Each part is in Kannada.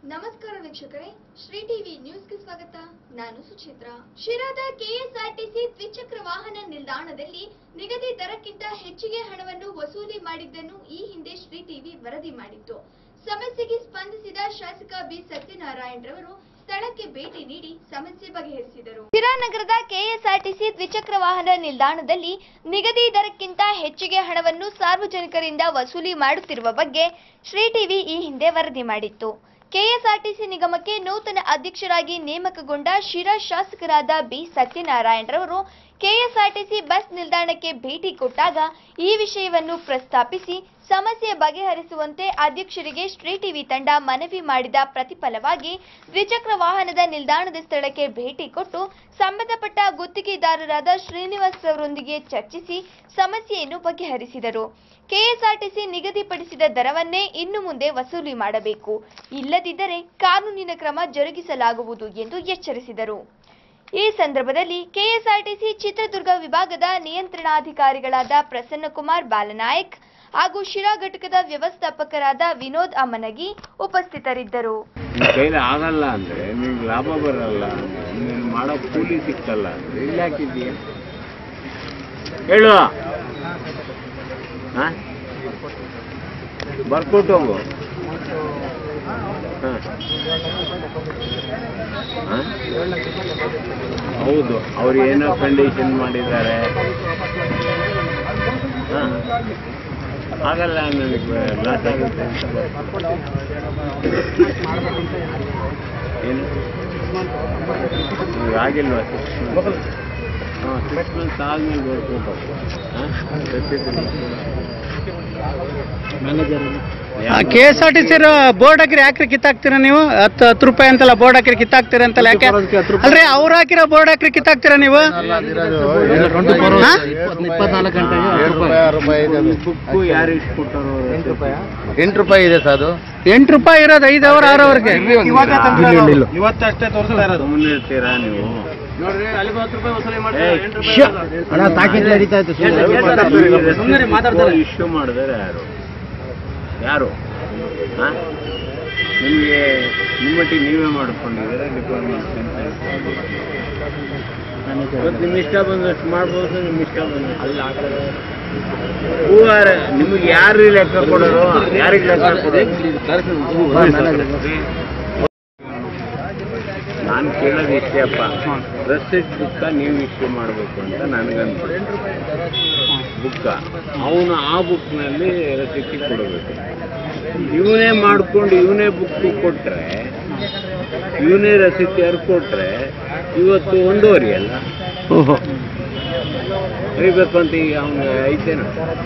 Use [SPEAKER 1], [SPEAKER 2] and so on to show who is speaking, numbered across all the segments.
[SPEAKER 1] ನಮಸ್ಕಾರ ವೀಕ್ಷಕರೇ ಶ್ರೀ ಟಿವಿ ನ್ಯೂಸ್ಗೆ ಸ್ವಾಗತ ನಾನು ಸುಚಿತ್ರ ಶಿರಾದ ಕೆಎಸ್ಆರ್ಟಿಸಿ ದ್ವಿಚಕ್ರ ವಾಹನ ನಿಲ್ದಾಣದಲ್ಲಿ ನಿಗದಿ ದರಕ್ಕಿಂತ ಹೆಚ್ಚಿಗೆ ಹಣವನ್ನು ವಸೂಲಿ ಮಾಡಿದ್ದನ್ನು ಈ ಹಿಂದೆ ಶ್ರೀ ಟಿವಿ ವರದಿ ಮಾಡಿತ್ತು ಸಮಸ್ಯೆಗೆ ಸ್ಪಂದಿಸಿದ ಶಾಸಕ ಬಿ ಸತ್ಯನಾರಾಯಣ್ ರವರು ಸ್ಥಳಕ್ಕೆ ಭೇಟಿ ನೀಡಿ ಸಮಸ್ಯೆ ಬಗೆಹರಿಸಿದರು ಶಿರಾನಗರದ ಕೆಎಸ್ಆರ್ಟಿಸಿ ದ್ವಿಚಕ್ರ ವಾಹನ ನಿಲ್ದಾಣದಲ್ಲಿ ನಿಗದಿ ದರಕ್ಕಿಂತ ಹೆಚ್ಚಿಗೆ ಹಣವನ್ನು ಸಾರ್ವಜನಿಕರಿಂದ ವಸೂಲಿ ಮಾಡುತ್ತಿರುವ ಬಗ್ಗೆ ಶ್ರೀ ಟಿವಿ ಈ ಹಿಂದೆ ವರದಿ ಮಾಡಿತ್ತು ಕೆಎಸ್ಆರ್ಟಿಸಿ ನಿಗಮಕ್ಕೆ ನೂತನ ಅಧ್ಯಕ್ಷರಾಗಿ ನೇಮಕಗೊಂಡ ಶಿರಾ ಶಾಸಕರಾದ ಬಿ ಸತ್ಯನಾರಾಯಣ್ ರವರು ಕೆಎಸ್ಆರ್ಟಿಸಿ ಬಸ್ ನಿಲ್ದಾಣಕ್ಕೆ ಭೇಟಿ ಕೊಟ್ಟಾಗ ಈ ವಿಷಯವನ್ನು ಪ್ರಸ್ತಾಪಿಸಿ ಸಮಸ್ಯೆ ಬಗೆಹರಿಸುವಂತೆ ಅಧ್ಯಕ್ಷರಿಗೆ ಶ್ರೀ ಟಿವಿ ತಂಡ ಮನವಿ ಮಾಡಿದ ಪ್ರತಿಫಲವಾಗಿ ದ್ವಿಚಕ್ರ ವಾಹನದ ನಿಲ್ದಾಣದ ಸ್ಥಳಕ್ಕೆ ಭೇಟಿ ಕೊಟ್ಟು ಸಂಬಂಧಪಟ್ಟ ಗುತ್ತಿಗೆದಾರರಾದ ಶ್ರೀನಿವಾಸ್ ಅವರೊಂದಿಗೆ ಚರ್ಚಿಸಿ ಸಮಸ್ಯೆಯನ್ನು ಬಗೆಹರಿಸಿದರು ಕೆಎಸ್ಆರ್ಟಿಸಿ ನಿಗದಿಪಡಿಸಿದ ದರವನ್ನೇ ಇನ್ನು ಮುಂದೆ ವಸೂಲಿ ಮಾಡಬೇಕು ಇಲ್ಲದಿದ್ದರೆ ಕಾನೂನಿನ ಕ್ರಮ ಜರುಗಿಸಲಾಗುವುದು ಎಂದು ಎಚ್ಚರಿಸಿದರು ಈ ಸಂದರ್ಭದಲ್ಲಿ ಕೆಎಸ್ಆರ್ಟಿಸಿ ಚಿತ್ರದುರ್ಗ ವಿಭಾಗದ ನಿಯಂತ್ರಣಾಧಿಕಾರಿಗಳಾದ ಪ್ರಸನ್ನಕುಮಾರ್ ಬಾಲನಾಯಕ್ ಹಾಗೂ ಶಿರಾ ಘಟಕದ ವ್ಯವಸ್ಥಾಪಕರಾದ ವಿನೋದ್ ಅಮ್ಮನಗಿ ಉಪಸ್ಥಿತರಿದ್ದರು
[SPEAKER 2] ನಿನ್ ಕೈಲಿ ಆಗಲ್ಲ ಅಂದ್ರೆ ನಿನ್ಗೆ ಲಾಭ ಬರಲ್ಲ ಅಂದ್ರೆ ನೀನು ಮಾಡೋ ಕೂಲಿ ಸಿಕ್ಕಲ್ಲ ಅಂದ್ರೆ ಇಲ್ಲಿ ಹಾಕಿದ್ದೀಯ ಹೇಳು ಹಾ ಬರ್ಕೊಟ್ಟು ಹೋಗು ಹಾ. ಹಾ? ಹೌದು ಅವ್ರು ಏನೋ ಕಂಡೀಷನ್ ಮಾಡಿದ್ದಾರೆ ಹಾ ಆಗಲ್ಲ ನನಗೆ ಲಾಸ್ ಆಗುತ್ತೆ ಅಂತ ಏನು ನಿಮ್ಗೆ ಆಗಿಲ್ವಾ ಸಿಕ್ಸ್ ಮಂತ್ಸ್ ಹಾಂ ಸಿಕ್ಸ್ ಮಂತ್ಸ್ ಆದ್ಮೇಲೆ ಬರ್ಕೋಬೇಕು ಹಾಂ
[SPEAKER 3] K S R T C board ಹಾಕಿರಿ ಯಾಕ್ರಿ ಕಿತ್ತಾಕ್ತೀರಾ ನೀವು ಹತ್ತು ಹತ್ತು ರೂಪಾಯಿ ಅಂತಲ್ಲ ಬೋರ್ಡ್ ಹಾಕಿರಿ ಕಿತ್ತಾಕ್ತೀರಾ ಅಂತಲ್ಲ ಯಾಕೆ ಅಲ್ರಿ ಅವ್ರು ಹಾಕಿರೋ ಬೋರ್ಡ್ ಹಾಕಿರಿ ಕಿತ್ತಾಕ್ತೀರಾ ನೀವು ಹಾ?
[SPEAKER 2] ಬುಕ್ಕು ಯಾರು ಇಟ್ಕೊಟ್ಟಾರೋ
[SPEAKER 4] ಎಂಟು ರೂಪಾಯಿ ಇದೆ ಸರ್ ಅದು
[SPEAKER 3] ಎಂಟು ರೂಪಾಯಿ ಇರೋದು ಐದು ಅವರ್ ಆರು ಅವರ್ಗೆ
[SPEAKER 4] ಇವತ್ತಷ್ಟೇ ತೋರಿಸ್ತಾ ಇರೋದು
[SPEAKER 2] ಸುಮ್ಮನೆ ಇರ್ತೀರಾ ನೀವು
[SPEAKER 4] ಹಣ ತಾಕೀತು ನಡೀತಾ ಇತ್ತು
[SPEAKER 2] ಇಶ್ಯೂ ಮಾಡಿದರೆ ಯಾರು ಯಾರು ಹಾ? ನಿಮಗೆ ನಿಮ್ಮಟ್ಟಿಗೆ ನೀವೇ ಮಾಡ್ಕೊಂಡಿದ್ದೀರಾ ಡಿಪಾರ್ಟ್ಮೆಂಟ್ ಇವತ್ತು ನಿಮ್ಮ ಇಷ್ಟ ಬಂದಷ್ಟು ಮಾಡ್ಬೋದು ನಿಮ್ಮ ಇಷ್ಟ ಬಂದಷ್ಟು ಅಲ್ಲ ಹೂವಾರ ನಿಮಗೆ ಯಾರು ಲೆಕ್ಕ ಕೊಡೋರು ಯಾರಿಗೆ ಲೆಕ್ಕ ಕೊಡೋದು ನಾನು ಕೇಳೋದು ಇಷ್ಟೇಪ್ಪ ರಸೀದ್ ಬುಕ್ಕ ನೀವು ಇಶ್ಯೂ ಮಾಡಬೇಕು ಅಂತ ನನಗನ್ಸುತ್ತೆ ಬುಕ್ಕ ಅವನು ಆ ಬುಕ್ನಲ್ಲಿ ರಸೀತಿ ಕೊಡಬೇಕು ಇವನೇ ಮಾಡ್ಕೊಂಡು ಇವನೇ ಬುಕ್ ಕೊಟ್ಟರೆ ಇವನೇ ರಸೀತಿ ಯಾರು ಕೊಟ್ಟರೆ ಇವತ್ತು ಒಂದೂವರೆ ಅಲ್ಲ ಅರಿಬೇಕು ಅಂತ ಈಗ ಅವನು ಐತೇನ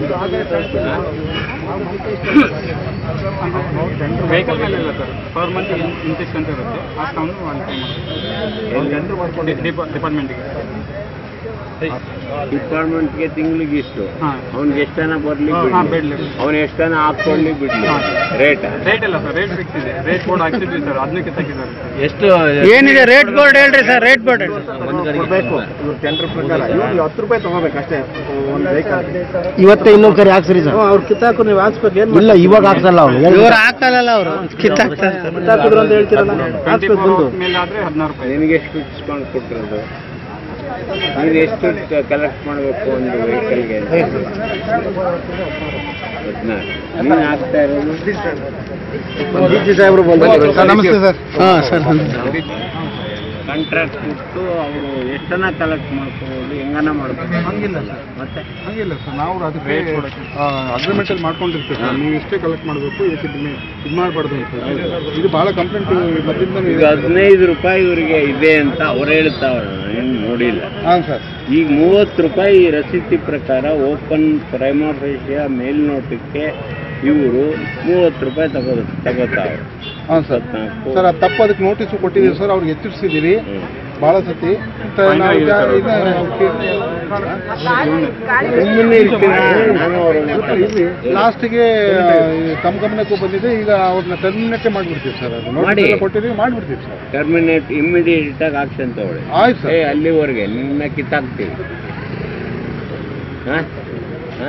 [SPEAKER 5] ವೆಹಿಕಲ್ ಮೇಲೆ ಇಲ್ಲ ಸರ್ ಪರ್ ಮಂತ್ ಇಂತಿಷ್ಟು ಅಂತ ಇರುತ್ತೆ ಅಷ್ಟು ಅವನು ಡಿಪಾರ್ಟ್ಮೆಂಟಿಗೆ
[SPEAKER 2] ಡಿಪಾರ್ಟ್ಮೆಂಟ್ಗೆ ತಿಂಗಳಿಗೆ ಇಷ್ಟು
[SPEAKER 5] ಹಾಂ
[SPEAKER 2] ಅವ್ನಿಗೆ ಎಷ್ಟು ಜನ ಬರ್ಲಿ
[SPEAKER 5] ಹಾಂ ಬಿಡ್ಲಿ
[SPEAKER 2] ಅವನು ಎಷ್ಟು ಜನ ಹಾಕ್ಕೊಳ್ಳಿ ಬಿಡ್ಲಿ
[SPEAKER 5] ಹಾಂ.
[SPEAKER 2] ರೇಟ್
[SPEAKER 5] ರೇಟ್ ಇಲ್ಲ ಸರ್ ರೇಟ್ ಫಿಕ್ಸ್ ಇದೆ ರೇಟ್ ಬೋರ್ಡ್ ಹಾಕ್ಸಿದ್ವಿ ಸರ್ ಅದನ್ನ ಕಿತ್ತಾಕಿದ್ದಾರೆ ಸರ್
[SPEAKER 4] ಎಷ್ಟು
[SPEAKER 3] ಏನಿದೆ ರೇಟ್ ಬೋರ್ಡ್ ಹೇಳ್ರಿ ಸರ್ ರೇಟ್ ಬೋರ್ಡ್
[SPEAKER 4] ಕೊಡಬೇಕು ಇವ್ರು ಟೆಂಡರ್ ಪ್ರಕಾರ ಇವ್ರು ಹತ್ತು ರೂಪಾಯಿ ತಗೋಬೇಕು ಅಷ್ಟೇ ಒಂದು ವೆಹಿಕಲ್ ಇವತ್ತೇ ಇನ್ನೊಂದು ಸರಿ ಹಾಕ್ಸ್ರಿ ಸರ್ ಅವ್ರು ಕಿತ್ತಾಕು ನೀವು ಹಾಕ್ಸ್ಬೇಕು ಏನು ಇಲ್ಲ ಇವಾಗ ಹಾಕ್ಸಲ್ಲ ಅವ್ರು
[SPEAKER 3] ಇವ್ರು ಹಾಕಲ್ಲ ಅವರು ಕಿತ್ತಾಕ್ತಾರೆ
[SPEAKER 4] ಕಿತ್ತಾಕಿದ್ರು ಅಂತ ಹೇಳ್ತೀರಲ್ಲ
[SPEAKER 5] ಟ್ವೆಂಟಿ
[SPEAKER 4] ಹಾಕ್ಸ್ಬೇಕು
[SPEAKER 5] ಫೋರ್
[SPEAKER 4] ಬಂದು
[SPEAKER 5] ಮೇಲೆ ಆದರೆ ಹದಿನಾರು ರೂಪಾಯಿ
[SPEAKER 2] ನಿನಗೆ ಎಷ್ಟು ಇಸ್ಕೊಂಡು ಕೊಟ್ಟಿರೋದು ನೀನು ಎಷ್ಟು ಕಲೆಕ್ಟ್ ಮಾಡಬೇಕು ಒಂದು ವೆಹಿಕಲ್ಗೆ ಹದಿನಾರು ನೀನು ಹಾಕ್ತಾ ಇರೋದು
[SPEAKER 4] ಡಿ ಸಿ ಸಾಹೇಬ್ರು ಬಂದು ನಮಸ್ತೆ ಸರ್
[SPEAKER 3] ಹಾಂ ಸರ್
[SPEAKER 2] ಕಾಂಟ್ರಾಕ್ಟ್ ಕೊಟ್ಟು ಅವರು ಎಷ್ಟನ್ನ ಕಲೆಕ್ಟ್ ಮಾಡ್ಕೋಬೋದು ಹೆಂಗನ ಮಾಡ್ಬೋದು
[SPEAKER 5] ಹಂಗಿಲ್ಲ ಸರ್
[SPEAKER 2] ಮತ್ತೆ
[SPEAKER 5] ಹಂಗಿಲ್ಲ ಸರ್ ನಾವು ಅದಕ್ಕೆ ಅಗ್ರಿಮೆಂಟಲ್ಲಿ ಮಾಡ್ಕೊಂಡಿರ್ತೀವಿ ಸರ್ ನೀವು ಎಷ್ಟೇ ಕಲೆಕ್ಟ್ ಮಾಡಬೇಕು ಇದಕ್ಕೆ ಇದು ಮಾಡಬಾರ್ದು ಅಂತ ಇದು ಭಾಳ ಕಂಪ್ಲೇಂಟ್ ಮೊದಲಿಂದ
[SPEAKER 2] ಈಗ ಹದಿನೈದು ರೂಪಾಯಿ ಇವರಿಗೆ ಇದೆ ಅಂತ ಅವ್ರು ಹೇಳ್ತಾವ್ರೆ ಏನು ನೋಡಿಲ್ಲ
[SPEAKER 5] ಹಾಂ ಸರ್
[SPEAKER 2] ಈಗ ಮೂವತ್ತು ರೂಪಾಯಿ ರಸೀತಿ ಪ್ರಕಾರ ಓಪನ್ ಪ್ರೈಮೋಫೇಷಿಯ ಮೇಲ್ನೋಟಕ್ಕೆ ಇವರು ಮೂವತ್ತು ರೂಪಾಯಿ ತಗೋ ತಗೋತಾವ್ರೆ
[SPEAKER 5] ಹಾಂ ಸರ್
[SPEAKER 2] ಹದಿನಾಲ್ಕು
[SPEAKER 5] ಸರ್ ಅದು ತಪ್ಪು ಅದಕ್ಕೆ ನೋಟಿಸು ಕೊಟ್ಟಿದ್ದೀವಿ ಸರ್ ಅವ್ರಿಗೆ ಎಚ್ಚರಿಸಿದ್ದೀವಿ
[SPEAKER 2] ಹ್ಮ್.
[SPEAKER 5] ಭಾಳ ಸತಿ ಮತ್ತೆ ನಾವು ಈಗ ಇದನ್ನ
[SPEAKER 2] ಸುಮ್ಮನೆ ಇರ್ತೀರಾ? ನಾನು ಅವ್ರನ್ನ-
[SPEAKER 5] ಲಾಸ್ಟಿಗೆ ತಮ್ಮ ಗಮನಕ್ಕೂ ಬಂದಿದೆ ಈಗ ಅವ್ರನ್ನ ಟರ್ಮಿನೇಟೇ ಮಾಡಿಬಿಡ್ತೀವಿ ಸರ್ ಅದು
[SPEAKER 2] ಮಾಡಿ.
[SPEAKER 5] ನೋಟಿಸ್ ಎಲ್ಲ ಕೊಟ್ಟಿದ್ದೀವಿ ಮಾಡಿಬಿಡ್ತೀವಿ ಸರ್
[SPEAKER 2] ಟರ್ಮಿನೇಟ್ ಇಮಿಡಿಯೇಟ್ ಆಗಿ ಆಕ್ಷನ್ ತಗೊಳ್ಳಿ
[SPEAKER 5] ಆಯ್ತು ಸರ್
[SPEAKER 2] ಏ ಅಲ್ಲಿವರೆಗೆ ನಿನ್ನ ಕಿತ್ತಾಕ್ತೀವಿ ಹಾ? ಹಾ?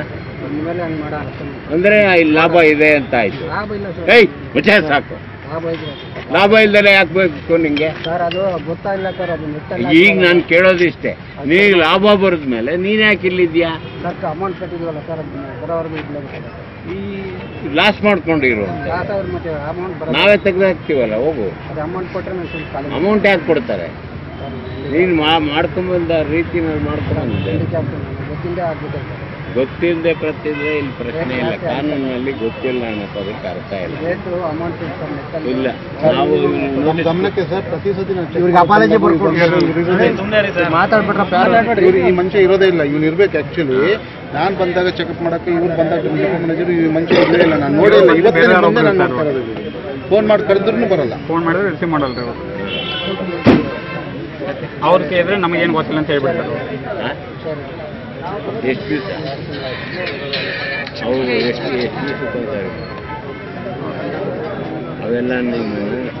[SPEAKER 2] ಅಂದ್ರೆ ಇಲ್ಲಿ ಲಾಭ ಇದೆ ಅಂತ ಆಯ್ತು ಏಯ್ ಮುಚ್ಚೆ ಸಾಕು ಲಾಭ ಇಲ್ದಲೆ ಯಾಕೆ ಬೇಕು ನಿಂಗೆ
[SPEAKER 4] ಸರ್ ಅದು ಗೊತ್ತಾಗಿಲ್ಲ ಸರ್ ಅದು ನೆಟ್ಟಲ್ಲ
[SPEAKER 2] ಈಗ ನಾನು ಕೇಳೋದಿಷ್ಟೇ ನೀನು ಲಾಭ ಬರೆದ ಮೇಲೆ ನೀನು ಯಾಕೆ ಇಲ್ಲಿದ್ಯಾ
[SPEAKER 4] ಸರ್ ಅಮೌಂಟ್ ಕಟ್ಟಿದ್ವಲ್ಲ ಸರ್ ಅದು ಬರೋವರೆಗೂ ಇಡ್ಲೇಬೇಕು
[SPEAKER 2] ಈ ಲಾಸ್ ಮಾಡ್ಕೊಂಡಿರು
[SPEAKER 4] ಲಾಸ್ ಆದ್ರೆ ಮತ್ತೆ ಅಮೌಂಟ್ ಬರೋದು
[SPEAKER 2] ನಾವೇ ತೆಗೆದು ಹಾಕ್ತೀವಲ್ಲ ಹೋಗು
[SPEAKER 4] ಅದು ಅಮೌಂಟ್ ಕೊಟ್ಟರೆ ನಾನು ಸ್ವಲ್ಪ ಖಾಲಿ
[SPEAKER 2] ಅಮೌಂಟ್ ಯಾಕೆ ಕೊಡ್ತಾರೆ ನೀನು ಮಾ ಮಾಡ್ಕೊಂಬಂದ ರೀತಿನಲ್ಲಿ ಮಾಡ್ಕೊಂಬಂದಿದೆ
[SPEAKER 4] ಗೊತ್ತಿಲ್ಲದೆ ಆಗ್ಬಿಟ್ಟೆ ಸರ್
[SPEAKER 2] ಗೊತ್ತಿಲ್ಲದೆ ಪ್ರತಿದ್ರೆ ಇಲ್ಲಿ ಪ್ರಶ್ನೆ ಇಲ್ಲ ಕಾನೂನಿನಲ್ಲಿ ಗೊತ್ತಿಲ್ಲ ಅನ್ನೋದು ಅದಕ್ಕೆ ಅರ್ಥ ಇಲ್ಲ
[SPEAKER 4] ರೇಟು ಅಮೌಂಟ್ ಸರ್ ನೆಟ್ಟಲ್ಲಿ
[SPEAKER 2] ಇಲ್ಲ ನಾವು
[SPEAKER 5] ನಮ್ಮ ಗಮನಕ್ಕೆ ಸರ್ ಪ್ರತಿ ಸತಿ ನಾವು
[SPEAKER 4] ಇವ್ರಿಗೆ ಅಪಾಲಜಿ
[SPEAKER 5] ಮಾತಾಡ್ಬಿಟ್ರೆ ಇವ್ರು ಈ ಮನುಷ್ಯ ಇರೋದೇ ಇಲ್ಲ ಇವ್ನು ಇರ್ಬೇಕು ಆಕ್ಚುಲಿ ನಾನು ಬಂದಾಗ ಚೆಕಪ್ ಮಾಡಕ್ಕೆ ಇವ್ರು ಬಂದಾಗ ಡಿಪೋ ಮ್ಯಾನೇಜರ್ ಈ ಮನುಷ್ಯ ಇರಲೇ ಇಲ್ಲ ನಾನು ನೋಡೇ ಇಲ್ಲ ಇವತ್ತೇ ಮುಂದೆ ನಾನು ನೋಡ್ತಾ ಇರೋದು ಫೋನ್ ಮಾಡಿ ಕರೆದ್ರೂ ಬರಲ್ಲ
[SPEAKER 6] ಫೋನ್ ಮಾಡಿದ್ರೆ ರಿಸೀವ್ ಮಾಡಲ್ಲ ರೀ ಅವರು ಅವ್ರು ಕೇಳಿದ್ರೆ ನಮಗೇನು ಗೊತ್ತಿಲ್ಲ ಅಂತ ಹೇಳ್ಬಿಡ್ತಾರೆ
[SPEAKER 2] ಆ? ಎಷ್ಟು ದಿವಸ ಅವರು ಎಷ್ಟು ಎಷ್ಟು ದಿವಸ ಕೊಡ್ತಾರೆ ಅವೆಲ್ಲ ನೀನು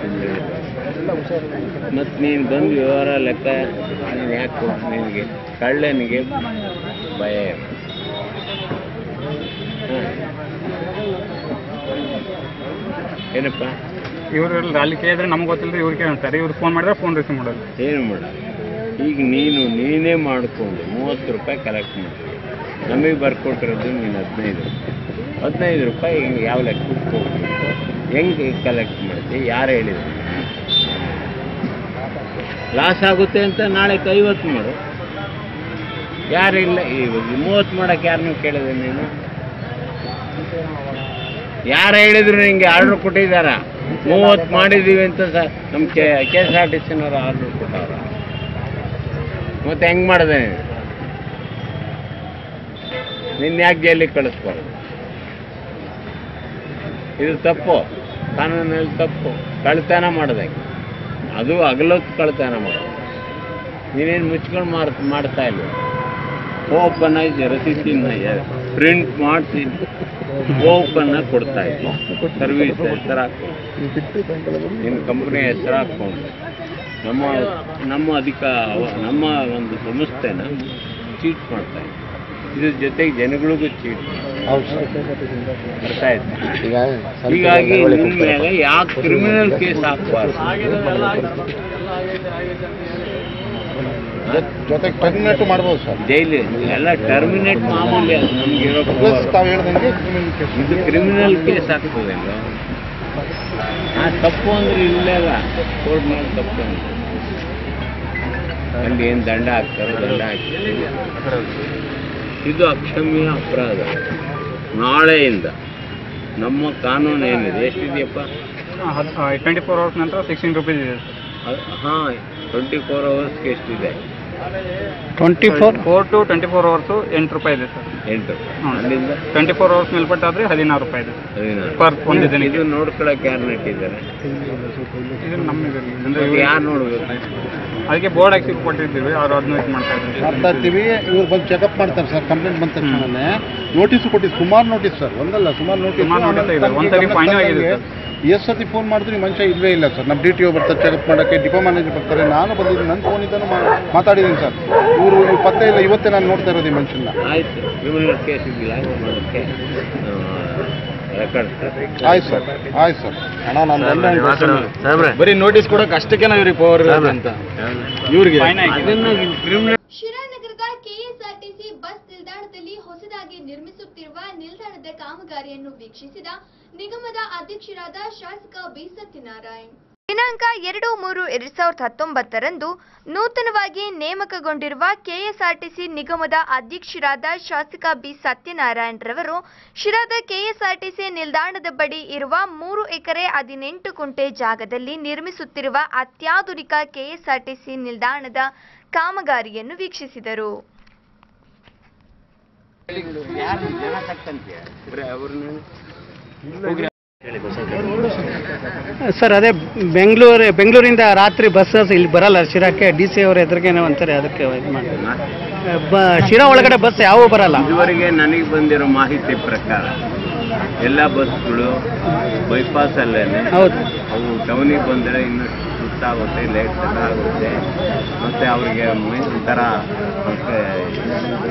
[SPEAKER 2] ಮತ್ತು ನೀನು ಬಂದು ವ್ಯವಹಾರ ಲೆಕ್ಕ ನೀನು ಯಾಕೆ ನಿನಗೆ ಕಳ್ಳನಿಗೆ ಭಯ ಇಲ್ಲ. ಹ. ಏನಪ್ಪ
[SPEAKER 6] ಇವ್ರು ಅಲ್ಲಿ ಕೇಳಿದ್ರೆ ನಮ್ಗೆ ಗೊತ್ತಿಲ್ಲ ಇವ್ರು ಕೇಳ್ತಾರೆ ಇವ್ರು ಫೋನ್ ಮಾಡಿದ್ರೆ ಫೋನ್ ರಿಸೀವ್ ಮಾಡಲ್ಲ
[SPEAKER 2] ಏನು ಮಾಡ ಈಗ ನೀನು ನೀನೇ ಮಾಡಿಕೊಂಡು ಮೂವತ್ತು ರೂಪಾಯಿ ಕಲೆಕ್ಟ್ ಮಾಡ್ತೀವಿ ನಮಗೆ ಬರ್ಕೊಟ್ಟಿರೋದು ನೀನು ಹದಿನೈದು ಹದಿನೈದು ರೂಪಾಯಿ ಹಿಂಗೆ ಯಾವ ಲೆಕ್ಕಕ್ಕೆ ಹೋಗ್ತೀವಿ ಹೆಂಗೆ ಕಲೆಕ್ಟ್ ಮಾಡ್ತೀವಿ ಯಾರು ಹೇಳಿದ್ರು ಲಾಸ್ ಆಗುತ್ತೆ ಅಂತ ನಾಳೆ ಐವತ್ತು ಮಾಡು ಯಾರಿಲ್ಲ ಇವಾಗ ಮೂವತ್ತು ಮಾಡೋಕೆ ಯಾರನ್ನೂ ಕೇಳಿದೆ ನೀನು ಯಾರು ಹೇಳಿದ್ರು ನಿಂಗೆ ಆರ್ಡ್ರ್ ಕೊಟ್ಟಿದ್ದಾರ ಮೂವತ್ತು ಮಾಡಿದ್ದೀವಿ ಅಂತ ಸ ನಮ್ಮ K K S R T ಸಿನವರು ಆರ್ಡ್ರ್ ಕೊಟ್ಟವ್ರ ಮತ್ತೆ ಹೆಂಗೆ ಮಾಡಿದೆ ನೀನು ನಿನ್ನ ಯಾಕೆ ಜೈಲಿಗೆ ಕಳಿಸ್ಬಾರ್ದು ಇದು ತಪ್ಪು ಕಾನೂನಲ್ಲಿ ತಪ್ಪು ಕಳ್ತನ ಮಾಡಿದೆ ಅದು ಹಗಲೊತ್ತು ಕಳ್ತನ ಮಾಡೋದು ನೀನೇನು ಮುಚ್ಕೊಂಡು ಮಾರ್ ಮಾಡ್ತಾ ಇಲ್ಲ ಓಪನ್ ಆಗಿ ರಸೀದಿನ ಪ್ರಿಂಟ್ ಮಾಡಿಸಿ ಓಪನ್ ಆಗಿ ಕೊಡ್ತಾ ಇದ್ವಿ ಸರ್ವಿಸ್ ಹೆಸರು ಹಾಕೊಂಡು ನಿನ್ನ ಕಂಪ್ನಿ ಹೆಸರು ಹಾಕ್ಕೊಂಡು ನಮ್ಮ ನಮ್ಮ ಅಧಿಕ ನಮ್ಮ ಒಂದು ಸಂಸ್ಥೆನ ಚೀಟ್ ಮಾಡ್ತಾ ಇದ್ವಿ ಇದ್ರ ಜೊತೆಗೆ ಜನಗಳಿಗೂ ಚೀಟ್ ಅರ್ಥ ಆಯ್ತು ಹೀಗಾಗಿ ನಿಮ್ಮ ಮೇಲೆ ಯಾಕೆ ಕ್ರಿಮಿನಲ್ ಕೇಸ್ ಹಾಕ್ಬಾರ್ದು
[SPEAKER 5] ಜೊತೆಗೆ ಟರ್ಮಿನೇಟ್ ಮಾಡ್ಬೋದು ಸರ್
[SPEAKER 2] ಜೈಲು ಎಲ್ಲ ಟರ್ಮಿನೇಟ್ ಮಾಮೂಲಿ ಅದು ನಮ್ಗಿರೋ
[SPEAKER 5] ಪ್ಲಸ್ ತಾವು ಹೇಳ್ದಂಗೆ criminal case.
[SPEAKER 2] ಇದು ಕ್ರಿಮಿನಲ್ ಕೇಸ್ ಆಗ್ತದೆ ಆ ತಪ್ಪು ಅಂದ್ರೆ ಇಲ್ಲೆಲ್ಲ ಕೋರ್ಟ್ನಲ್ಲಿ ತಪ್ಪು ಅಂದ್ರೆ ಅಲ್ಲಿ ಏನು ದಂಡ ಹಾಕ್ತಾರೆ ದಂಡ ಹಾಕ್ತಾರೆ ಇದು ಅಕ್ಷಮ್ಯ ಅಪರಾಧ ನಾಳೆಯಿಂದ ನಮ್ಮ ಕಾನೂನು ಏನಿದೆ ಎಷ್ಟಿದೆಯಪ್ಪ
[SPEAKER 6] ಟ್ವೆಂಟಿ ಫೋರ್ ಅವರ್ಸ್ ನಂತರ ಸಿಕ್ಸ್ಟೀನ್ ರುಪೀಸ್ ಇದೆ
[SPEAKER 2] ಹಾಂ ಟ್ವೆಂಟಿ ಫೋರ್ ಅವರ್ಸ್ಗೆ ಎಷ್ಟಿದೆ
[SPEAKER 3] twenty four
[SPEAKER 6] four to twenty four hours ಎಂಟು ರೂಪಾಯಿ ಇದೆ ಸರ್
[SPEAKER 2] ಎಂಟು
[SPEAKER 6] ಹ್ಞೂ.
[SPEAKER 2] ಅಲ್ಲಿಂದ
[SPEAKER 6] ಟ್ವೆಂಟಿ ಫೋರ್ ಅವರ್ಸ್ ಮೇಲ್ಪಟ್ಟಾದ್ರೆ ಹದಿನಾರು ರೂಪಾಯಿ ಇದೆ
[SPEAKER 2] ಹದಿನಾರು.
[SPEAKER 6] ಪರ್ ಒಂದು ದಿನಕ್ಕೆ
[SPEAKER 2] ಇದು ನೋಡ್ಕೊಳಕ್ಕೆ ಯಾರು ನೆಟ್ಟಿದ್ದಾರೆ
[SPEAKER 6] ಇದು ನಮ್ಮ ಇದರಲ್ಲಿ ಅಂದ್ರೆ
[SPEAKER 2] ಮತ್ತೆ
[SPEAKER 6] ಇವ್ರು-
[SPEAKER 2] ಯಾರು ನೋಡ್ಬೇಕು
[SPEAKER 6] ಅದಕ್ಕೆ ಬೋರ್ಡ್ ಹಾಕಿ ಕೊಟ್ಟಿದ್ದೀವಿ ಅವ್ರು ಅದನ್ನ ಇದು ಮಾಡ್ತಾ ಇದ್ದಾರೆ
[SPEAKER 5] ಮಾಡ್ತಾ ಇರ್ತೀವಿ ಇವ್ರು ಬಂದು ಚೆಕಪ್ ಮಾಡ್ತಾರೆ ಸರ್ ಕಂಪ್ಲೇಂಟ್ ಬಂದ ತಕ್ಷಣನೇ ನೋಟಿಸ್ ಕೊಟ್ಟಿದ್ದು ಸುಮಾರು ನೋಟಿಸ್ ಸರ್ ಒಂದಲ್ಲ ಸುಮಾರು ನೋಟಿಸ್
[SPEAKER 6] ಸುಮಾರು notice ಇದೆ. ಒಂದ್ಸರಿ fine ಆಗಿದೆ ಸರ್.
[SPEAKER 5] ಎಷ್ಟು ಸತಿ ಫೋನ್ ಮಾಡಿದ್ರು ಈ ಮನುಷ್ಯ ಇಲ್ವೇ ಇಲ್ಲ ಸರ್ ನಮ್ಮ ಡಿ ಟಿ ಒ ಬರ್ತಾರೆ ಚೆಕಪ್ ಮಾಡೋಕ್ಕೆ ಡಿಪೋ ಮ್ಯಾನೇಜರ್ ಬರ್ತಾರೆ ನಾನು ಬಂದಿದ್ದೀನಿ ನನ್ನ ಫೋನಿಂದನೂ ಮಾತಾಡಿದ್ದೀನಿ ಸರ್ ಇವರು ಇವ್ರು ಪತ್ತೆ ಇಲ್ಲ ಇವತ್ತೇ ನಾನು ನೋಡ್ತಾ ಇರೋದು ಈ ಮನುಷ್ಯನ
[SPEAKER 2] ಆಯ್ತು ಕ್ರಿಮಿನಲ್ ಕೇಸ್ ಇದೆಯಲ್ಲ ಮಾಡೋಕ್ಕೆ ರೆಕಾರ್ಡ್
[SPEAKER 5] ಆಯ್ತು ಸರ್ ಆಯ್ತು ಸರ್ ಅಣ್ಣ ನಾನು
[SPEAKER 4] ಬರೀ ನೋಟಿಸ್ ಕೊಡಕ್ಕೆ ಅಷ್ಟಕ್ಕೆ ನಾವು ಇವ್ರಿಗೆ ಪವರ್ ಅಂತ ಇವ್ರಿಗೆ
[SPEAKER 6] ಫೈನ್ ಆಗಿದೆ
[SPEAKER 2] ಕ್ರಿಮಿನಲ್
[SPEAKER 1] ಶಿರಾನಗರದ ಕೆಎಸ್ಆರ್ಟಿಸಿ ಬಸ್ ನಿಲ್ದಾಣದಲ್ಲಿ ಹೊಸದಾಗಿ ನಿರ್ಮಿಸುತ್ತಿರುವ ನಿಲ್ದಾಣದ ಕಾಮಗಾರಿಯನ್ನು ವೀಕ್ಷಿಸಿದ ನಿಗಮದ ಅಧ್ಯಕ್ಷರಾದ ಶಾಸಕ ಬಿ ಸತ್ಯನಾರಾಯಣ್ ದಿನಾಂಕ ಎರಡು ಮೂರು ಎರಡ್ ಸಾವಿರದ ಹತ್ತೊಂಬತ್ತರಂದು ನೂತನವಾಗಿ ನೇಮಕಗೊಂಡಿರುವ ಕೆಎಸ್ಆರ್ಟಿಸಿ ನಿಗಮದ ಅಧ್ಯಕ್ಷರಾದ ಶಾಸಕ ಬಿ ಸತ್ಯನಾರಾಯಣ್ ರವರು ಶಿರಾದ ಕೆಎಸ್ಆರ್ಟಿಸಿ ನಿಲ್ದಾಣದ ಬಳಿ ಇರುವ ಮೂರು ಎಕರೆ ಹದಿನೆಂಟು ಕುಂಟೆ ಜಾಗದಲ್ಲಿ ನಿರ್ಮಿಸುತ್ತಿರುವ ಅತ್ಯಾಧುನಿಕ ಕೆಎಸ್ಆರ್ಟಿಸಿ ನಿಲ್ದಾಣದ ಕಾಮಗಾರಿಯನ್ನು ವೀಕ್ಷಿಸಿದರು
[SPEAKER 3] ಸರ್ ಅದೇ ಬೆಂಗಳೂರು ಬೆಂಗಳೂರಿಂದ ರಾತ್ರಿ ಬಸ್ಸಸ್ ಇಲ್ಲಿ ಬರಲ್ಲ ಶಿರಾಕ್ಕೆ ಡಿ ಸಿ ಅವ್ರ ಎದುರಿಗೇನೆ ಅಂತಾರೆ ಅದಕ್ಕೆ ಇದು ಮಾಡಿ ಬ ಶಿರಾ ಒಳಗಡೆ ಬಸ್ ಯಾವ ಬರಲ್ಲ
[SPEAKER 2] ಇದುವರೆಗೆ ನನಗೆ ಬಂದಿರೋ ಮಾಹಿತಿ ಪ್ರಕಾರ ಎಲ್ಲ ಬಸ್ಗಳು ಬೈಪಾಸಲ್ಲೇನೆ
[SPEAKER 3] ಹೌದು
[SPEAKER 2] ಅವು ಟೌನಿಗೆ ಬಂದರೆ ಇನ್ನೂ ಸುತ್ತಾಗುತ್ತೆ ಲೇಟ್ ಆಗುತ್ತೆ ಮತ್ತು ಅವರಿಗೆ ಒಂಥರ ಮತ್ತೆ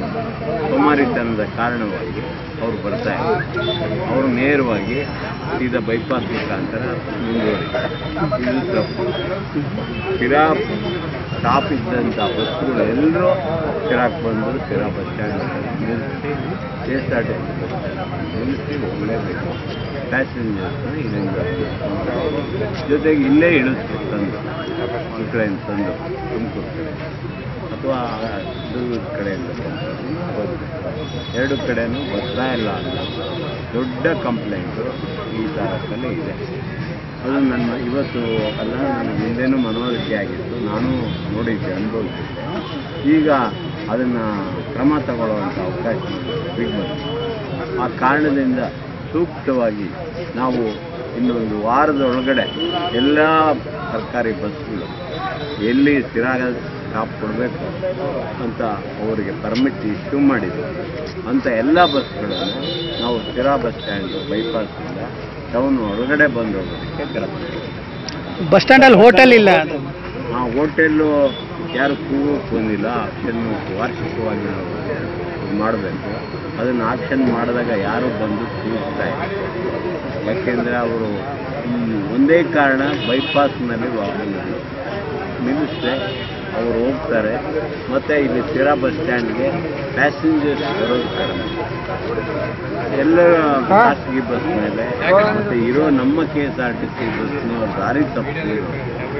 [SPEAKER 2] ಸೋಮಾರಿತನದ ಕಾರಣವಾಗಿ ಅವರು ಬರ್ತಾ ಇದ್ದಾರೆ ಅವರು ನೇರವಾಗಿ ಸೀದಾ ಬೈಪಾಸ್ ಮುಖಾಂತರ ಮುಂದುವರಿತಾರೆ ಇದು ತಪ್ಪು ಸಿರಾ ಸ್ಟಾಪ್ ಇದ್ದಂಥ ಬಸ್ಸುಗಳು ಎಲ್ಲರೂ ಸಿರಾಕ್ ಬಂದರು ಸಿರಾ ಬಸ್ ಸ್ಟ್ಯಾಂಡ್ ನಿಲ್ಲಿಸಿ K S R T C bus stand ನಿಲ್ಲಿಸಿ ಹೋಗಲೇಬೇಕು ಪ್ಯಾಸೆಂಜರ್ಸ್ನ ಇದರಿಂದ ಜೊತೆಗೆ ಇಲ್ಲೇ ಇಳಿಸ್ಬೇಕು ತಂದು ಈ ಕಡೆಯಿಂದ ತಂದು ತುಮಕೂರು ಕಡೆ ಅಥವಾ ದುರ್ಗದ ಕಡೆಯಿಂದ ತಂದು ಹೋಗ್ಬೇಕು. ಎರಡು ಕಡೆನೂ ಬರ್ತಾ ಇಲ್ಲ ಅನ್ನೋ ದೊಡ್ಡ ಕಂಪ್ಲೇಂಟು ಈ ತಾಲೂಕಲ್ಲಿ ಇದೆ ಅದು ನನ್ನ ಇವತ್ತು ಅಲ್ಲ ನನಗೆ ಹಿಂದೆನೂ ಮನವರಿಕೆ ಆಗಿತ್ತು ನಾನು ನೋಡಿದ್ದೆ ಅನುಭವಿಸಿದ್ದೆ ಈಗ ಅದನ್ನು ಕ್ರಮ ತಗೊಳ್ಳುವಂಥ ಅವಕಾಶ ಬಿಗ್ ಬಂತು ಆ ಕಾರಣದಿಂದ ಸೂಕ್ತವಾಗಿ ನಾವು ಇನ್ನೊಂದು ವಾರದ ಒಳಗಡೆ ಎಲ್ಲ ಸರ್ಕಾರಿ ಬಸ್ಗಳು ಎಲ್ಲಿ ಸ್ಥಿರಾಗ ಸ್ಟಾಪ್ ಕೊಡಬೇಕು ಅಂತ ಅವರಿಗೆ ಪರ್ಮಿಟ್ ಇಶ್ಯೂ ಮಾಡಿದ್ರು ಅಂಥ ಎಲ್ಲ ಬಸ್ಗಳನ್ನು ನಾವು ಸ್ಥಿರ ಬಸ್ ಸ್ಟ್ಯಾಂಡು ಬೈಪಾಸಿಂದ ಟೌನ್ ಒಳಗಡೆ ಬಂದು ಹೋಗೋದಕ್ಕೆ ಕರೆಸ್ತೀವಿ
[SPEAKER 3] ಬಸ್ ಸ್ಟ್ಯಾಂಡಲ್ಲಿ ಹೋಟೆಲ್ ಇಲ್ಲ ಅದು
[SPEAKER 2] ಆ ಹೋಟೆಲ್ಲು ಯಾರು ಕೂಗೋಕೆ ಬಂದಿಲ್ಲ ಆಕ್ಷನ್ ವಾರ್ಷಿಕವಾಗಿ ನಾವು ಇದು ಮಾಡಬೇಕು ಅದನ್ನು ಆಕ್ಷನ್ ಮಾಡಿದಾಗ ಯಾರು ಬಂದು ಕೂಗ್ತಾ ಇಲ್ಲ ಯಾಕೆಂದರೆ ಅವರು ಈ ಒಂದೇ ಕಾರಣ ಬೈಪಾಸ್ನಲ್ಲಿ ವಾಹನಗಳು ನಿಲ್ಲಿస్తే ಅವರು ಹೋಗ್ತಾರೆ ಮತ್ತು ಇಲ್ಲಿ ಸ್ಥಿರ ಬಸ್ ಸ್ಟ್ಯಾಂಡ್ಗೆ ಪ್ಯಾಸೆಂಜರ್ಸ್ ಬರೋದು ಕಡಿಮೆ ಎಲ್ಲ ಖಾಸಗಿ ಬಸ್ ಮೇಲೆ ಮತ್ತು ಇರೋ ನಮ್ಮ K S R T C ಬಸ್ನ ದಾರಿ ತಪ್ಪಿದ್ರು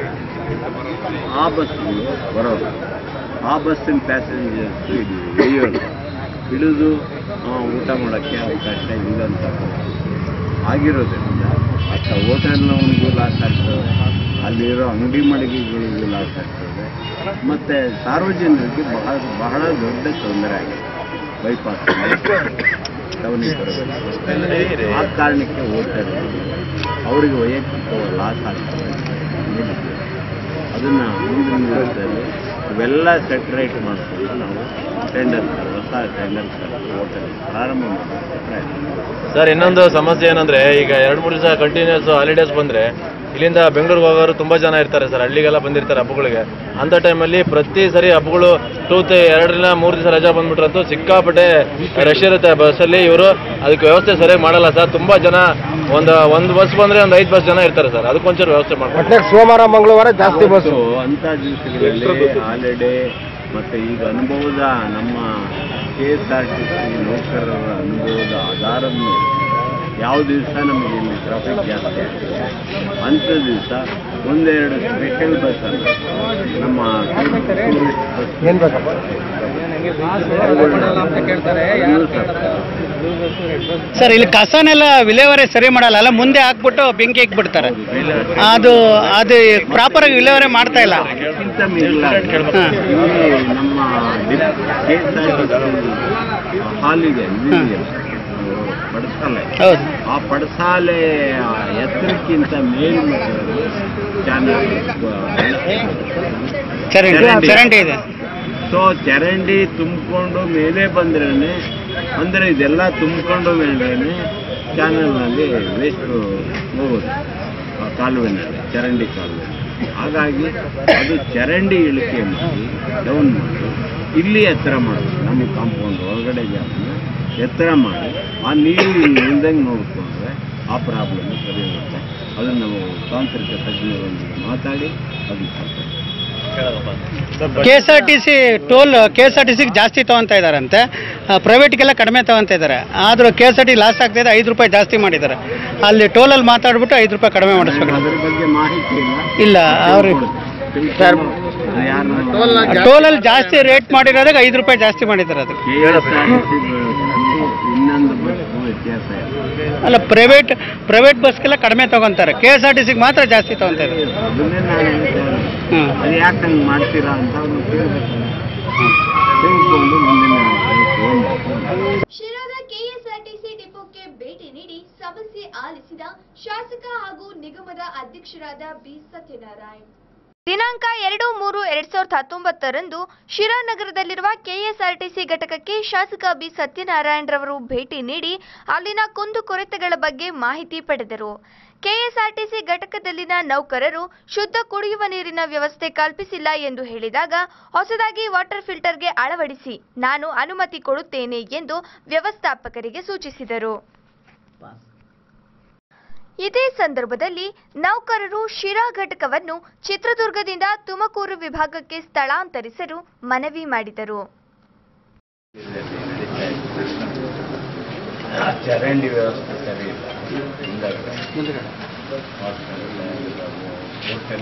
[SPEAKER 2] ಆ ಬಸ್ಗಳು ಬರೋದು ಆ ಬಸ್ಸಿನ ಪ್ಯಾಸೆಂಜರ್ಸ್ ಇದು ಇಳಿಯೋದು ಇಳಿದು ಆ, ಊಟ ಮಾಡೋಕ್ಕೆ ಅವಕಾಶ ಇಲ್ಲಂತ ಆಗಿರೋದ್ರಿಂದ ಅತ್ತ ಹೋಟೆಲ್ನವನಿಗೂ ಲಾಸ್ ಆಗ್ತದೆ ಅಲ್ಲಿರೋ ಅಂಗಡಿ ಮಳಿಗೆಗಳಿಗೂ ಲಾಸ್ ಆಗ್ತದೆ ಮತ್ತು ಸಾರ್ವಜನಿಕರಿಗೆ ಬಹಳ ಬಹಳ ದೊಡ್ಡ ತೊಂದರೆ ಆಗಿದೆ ಬೈಪಾಸ್ ಟೌನಿಗೆ ಬರಬೇಕು ಆ ಕಾರಣಕ್ಕೆ ಹೋಟೆಲ್ ಅವರಿಗೆ ವೈಯಕ್ತಿಕ ಲಾಸ್ ಆಗ್ತದೆ ನಿಲ್ಲಿಸಿ ಅದನ್ನು ಮುಂದಿನ ದಿವಸದಲ್ಲಿ ಇವೆಲ್ಲ ಸೆಟ್ರೇಟ್ ಮಾಡಿಕೊಂಡು ನಾವು ಟೆಂಡರ್ ಹೊಸ ಟೆಂಡರ್ ಹೋಟೆಲ್ ಪ್ರಾರಂಭ ಮಾಡೋಕ್ಕೆ ಪ್ರಯತ್ನ
[SPEAKER 7] ಸರ್ ಇನ್ನೊಂದು ಸಮಸ್ಯೆ ಏನಂದ್ರೆ ಈಗ ಎರಡು ಮೂರು ದಿವಸ ಕಂಟಿನ್ಯೂಸ್ ಹಾಲಿಡೇಸ್ ಬಂದ್ರೆ ಇಲ್ಲಿಂದ ಬೆಂಗಳೂರಿಗೆ ಹೋಗೋರು ತುಂಬಾ ಜನ ಇರ್ತಾರೆ ಸರ್ ಹಳ್ಳಿಗೆಲ್ಲ ಬಂದಿರ್ತಾರೆ ಹಬ್ಬಗಳಿಗೆ ಅಂತ ಟೈಮಲ್ಲಿ ಪ್ರತಿ ಸರಿ ಹಬ್ಬಗಳು ಟೂ ಎರಡರಿಂದ ಮೂರು ದಿವಸ ರಜಾ ಬಂದ್ಬಿಟ್ರಂತೂ ಸಿಕ್ಕಾಪಟ್ಟೆ ರಶ್ ಇರುತ್ತೆ ಬಸ್ಸಲ್ಲಿ ಇವರು ಅದಕ್ಕೆ ವ್ಯವಸ್ಥೆ ಸರಿಯಾಗಿ ಮಾಡಲ್ಲ ಸರ್ ತುಂಬಾ ಜನ ಒಂದು ಒಂದು ಬಸ್ ಬಂದ್ರೆ ಒಂದು ಐದು ಬಸ್ ಜನ ಇರ್ತಾರೆ ಸರ್ ಅದಕ್ಕೊಂಚೂರು ವ್ಯವಸ್ಥೆ ಮಾಡ್ಕೊಂಡು
[SPEAKER 4] ಒಟ್ನಾಗ ಸೋಮವಾರ ಮಂಗಳವಾರ ಜಾಸ್ತಿ ಬಸ್
[SPEAKER 2] ಮತ್ತು ಅಂಥ ದಿವಸಗಳಲ್ಲಿ ಹಾಲಿಡೇ ಮತ್ತು ಈಗ ಅನುಭವದ ನಮ್ಮ K S R T C ನೌಕರರ ಅನುಭವದ ಆಧಾರದ ಮೇಲೆ ಯಾವ ದಿವಸ ನಮಗೆ ಇಲ್ಲಿ ಟ್ರಾಫಿಕ್ ಜಾಸ್ತಿ ಆಗ್ತದೆ ಅಂಥ ದಿವಸ ಒಂದೆರಡು ಸ್ಪೆಷಲ್ ಬಸ್ ಅಲ್ಲ ನಮ್ಮ ಟೂರಿಸ್ಟ್ ಬಸ್
[SPEAKER 4] ಏನ್ ಬೇಕಪ್ಪ
[SPEAKER 3] ಸರ್ ಇಲ್ಲಿ ಕಸನೆಲ್ಲ ವಿಲೇವಾರಿ ಸರಿ ಮಾಡಲ್ಲ ಅಲ್ಲ ಮುಂದೆ ಹಾಕ್ಬಿಟ್ಟು ಬೆಂಕಿ ಇಕ್ಬಿಡ್ತಾರೆ ಅದು ಅದು ಪ್ರಾಪರ್ ಆಗಿ ವಿಲೇವಾರಿ ಮಾಡ್ತಾ ಇಲ್ಲ
[SPEAKER 2] ಅದಕ್ಕಿಂತ ಮಿಗಿಲಾಗಿ ಇಲ್ಲಿ ನಮ್ಮ K S R T C ಹಾಲಿದೆ ಇದೆಯಲ್ಲ, ಪಡಸಾಲೆ
[SPEAKER 3] ಹೌದು
[SPEAKER 2] ಆ ಪಡಸಾಲೆ ಎತ್ತರಕ್ಕಿಂತ ಮೇಲ್ಮಟ್ಟದಲ್ಲಿ ಚಾನಲ್
[SPEAKER 3] ಚರಂಡಿ
[SPEAKER 2] ಚರಂಡಿ.
[SPEAKER 3] ಚರಂಡಿ ಇದೆ
[SPEAKER 2] ಸೊ ಚರಂಡಿ ತುಂಬಿಕೊಂಡು ಮೇಲೆ ಬಂದ್ರೇ ಅಂದರೆ ಇದೆಲ್ಲ ತುಂಬಿಕೊಂಡು ಮೇಲೇ ಚಾನಲ್ನಲ್ಲಿ ವೇಸ್ಟ್ ಹೋಗೋದು ಆ ಕಾಲುವೆನಲ್ಲಿ ಚರಂಡಿ ಕಾಲುವೆ ಹಾಗಾಗಿ ಅದು ಚರಂಡಿ ಇಳಿಕೆ ಮಾಡಿ ಡೌನ್ ಮಾಡಿ ಇಲ್ಲಿ ಎತ್ತರ ಮಾಡೋದು ನಮ್ಮ ಕಾಂಪೌಂಡ್ ಒಳಗಡೆ ಜಾಗನ ಎತ್ತರ ಮಾಡಿ ಆ ನೀರು ಇಲ್ಲಿ ಇಲ್ದಂಗೆ ನೋಡಿಕೊಂಡ್ರೆ ಆ ಪ್ರಾಬ್ಲಮ್ ಸರಿ ಹೋಗುತ್ತೆ ಅದನ್ನು ನಾವು ತಾಂತ್ರಿಕ ತಜ್ಞರೊಂದಿಗೆ ಮಾತಾಡಿ ಅದನ್ನು ಸರಿ
[SPEAKER 3] K S R T C toll K S R T ಸಿಗೆ ಜಾಸ್ತಿ ತೊಗೊತಾ ಇದ್ದಾರಂತೆ ಪ್ರೈವೇಟ್ಗೆಲ್ಲ ಕಡಿಮೆ ತೊಗೊತಾ ಇದ್ದಾರೆ ಆದರೂ K S R T loss ಆಗ್ತಾ ಇದೆ ಐದು ರೂಪಾಯಿ ಜಾಸ್ತಿ ಮಾಡಿದ್ದಾರೆ ಅಲ್ಲಿ ಟೋಲಲ್ಲಿ ಮಾತಾಡ್ಬಿಟ್ಟು ಐದು ರೂಪಾಯಿ ಕಡಿಮೆ ಮಾಡಿಸ್ಬೇಕು
[SPEAKER 2] ಅದ್ರ ಬಗ್ಗೆ ಮಾಹಿತಿ ಇಲ್ಲ
[SPEAKER 3] ಇಲ್ಲ ಅವ್ರು
[SPEAKER 2] ಯಾರು
[SPEAKER 3] ಟೋಲಲ್ಲಿ ಜಾಸ್ತಿ ರೇಟ್ ಮಾಡಿರೋದಾಗ ಐದು ರೂಪಾಯಿ ಜಾಸ್ತಿ ಮಾಡಿದ್ದಾರೆ ಅದಕ್ಕೆ
[SPEAKER 2] K S R T C ಇನ್ನೊಂದು ಬಸ್ ವ್ಯತ್ಯಾಸ ಇಲ್ಲ
[SPEAKER 3] ಅಲ್ಲ ಪ್ರೈವೇಟ್ ಪ್ರೈವೇಟ್ ಬಸ್ಗೆಲ್ಲ ಕಡಿಮೆ ತೊಗೊತಾರೆ ಕೆ ಎಸ್ ಆರ್ ಟಿ ಸಿಗೆ ಮಾತ್ರ ಜಾಸ್ತಿ ತೊಗೊತಾ ಇದ್ದಾರೆ
[SPEAKER 2] ಅದನ್ನೇ ನಾನು ಹೇಳ್ತಾ ಇರೋದು.
[SPEAKER 3] ಹ್ಞೂ
[SPEAKER 2] ಅದು ಯಾಕೆ ಹಂಗೆ ಮಾಡ್ತೀರಾ ಅಂತ ಅವ್ರು ಕೇಳಬೇಕಲ್ಲ ತಿಳ್ಕೊಂಡು ಮುಂದಿನ ತಗೊಂಡು
[SPEAKER 1] ಶಿರಾದ ಕೆಎಸ್ಆರ್ಟಿಸಿ ಡಿಪೋಕ್ಕೆ ಭೇಟಿ ನೀಡಿ ಸಮಸ್ಯೆ ಆಲಿಸಿದ ಶಾಸಕ ಹಾಗೂ ನಿಗಮದ ಅಧ್ಯಕ್ಷರಾದ ಬಿ ಸತ್ಯನಾರಾಯಣ್ ದಿನಾಂಕ ಎರಡು ಮೂರು ಎರಡ್ ಸಾವಿರದ ಹತ್ತೊಂಬತ್ತರಂದು ಶಿರಾ ನಗರದಲ್ಲಿರುವ ಕೆಎಸ್ಆರ್ಟಿಸಿ ಘಟಕಕ್ಕೆ ಶಾಸಕ ಬಿ ಸತ್ಯನಾರಾಯಣ್ ರವರು ಭೇಟಿ ನೀಡಿ ಅಲ್ಲಿನ ಕುಂದುಕೊರತೆಗಳ ಬಗ್ಗೆ ಮಾಹಿತಿ ಪಡೆದರು ಕೆಎಸ್ಆರ್ಟಿಸಿ ಘಟಕದಲ್ಲಿನ ನೌಕರರು ಶುದ್ಧ ಕುಡಿಯುವ ನೀರಿನ ವ್ಯವಸ್ಥೆ ಕಲ್ಪಿಸಿಲ್ಲ ಎಂದು ಹೇಳಿದಾಗ ಹೊಸದಾಗಿ ವಾಟರ್ ಫಿಲ್ಟರ್ಗೆ ಅಳವಡಿಸಿ ನಾನು ಅನುಮತಿ ಕೊಡುತ್ತೇನೆ ಎಂದು ವ್ಯವಸ್ಥಾಪಕರಿಗೆ ಸೂಚಿಸಿದರು ಇದೇ ಸಂದರ್ಭದಲ್ಲಿ ನೌಕರರು ಶಿರಾ ಘಟಕವನ್ನು ಚಿತ್ರದುರ್ಗದಿಂದ ತುಮಕೂರು ವಿಭಾಗಕ್ಕೆ ಸ್ಥಳಾಂತರಿಸಲು ಮನವಿ ಮಾಡಿದರು
[SPEAKER 2] ಚರಂಡಿ ವ್ಯವಸ್ಥೆ ಸರಿ ಇಲ್ಲ ಹಿಂದಗಡೆ ಹೋಟೆಲ್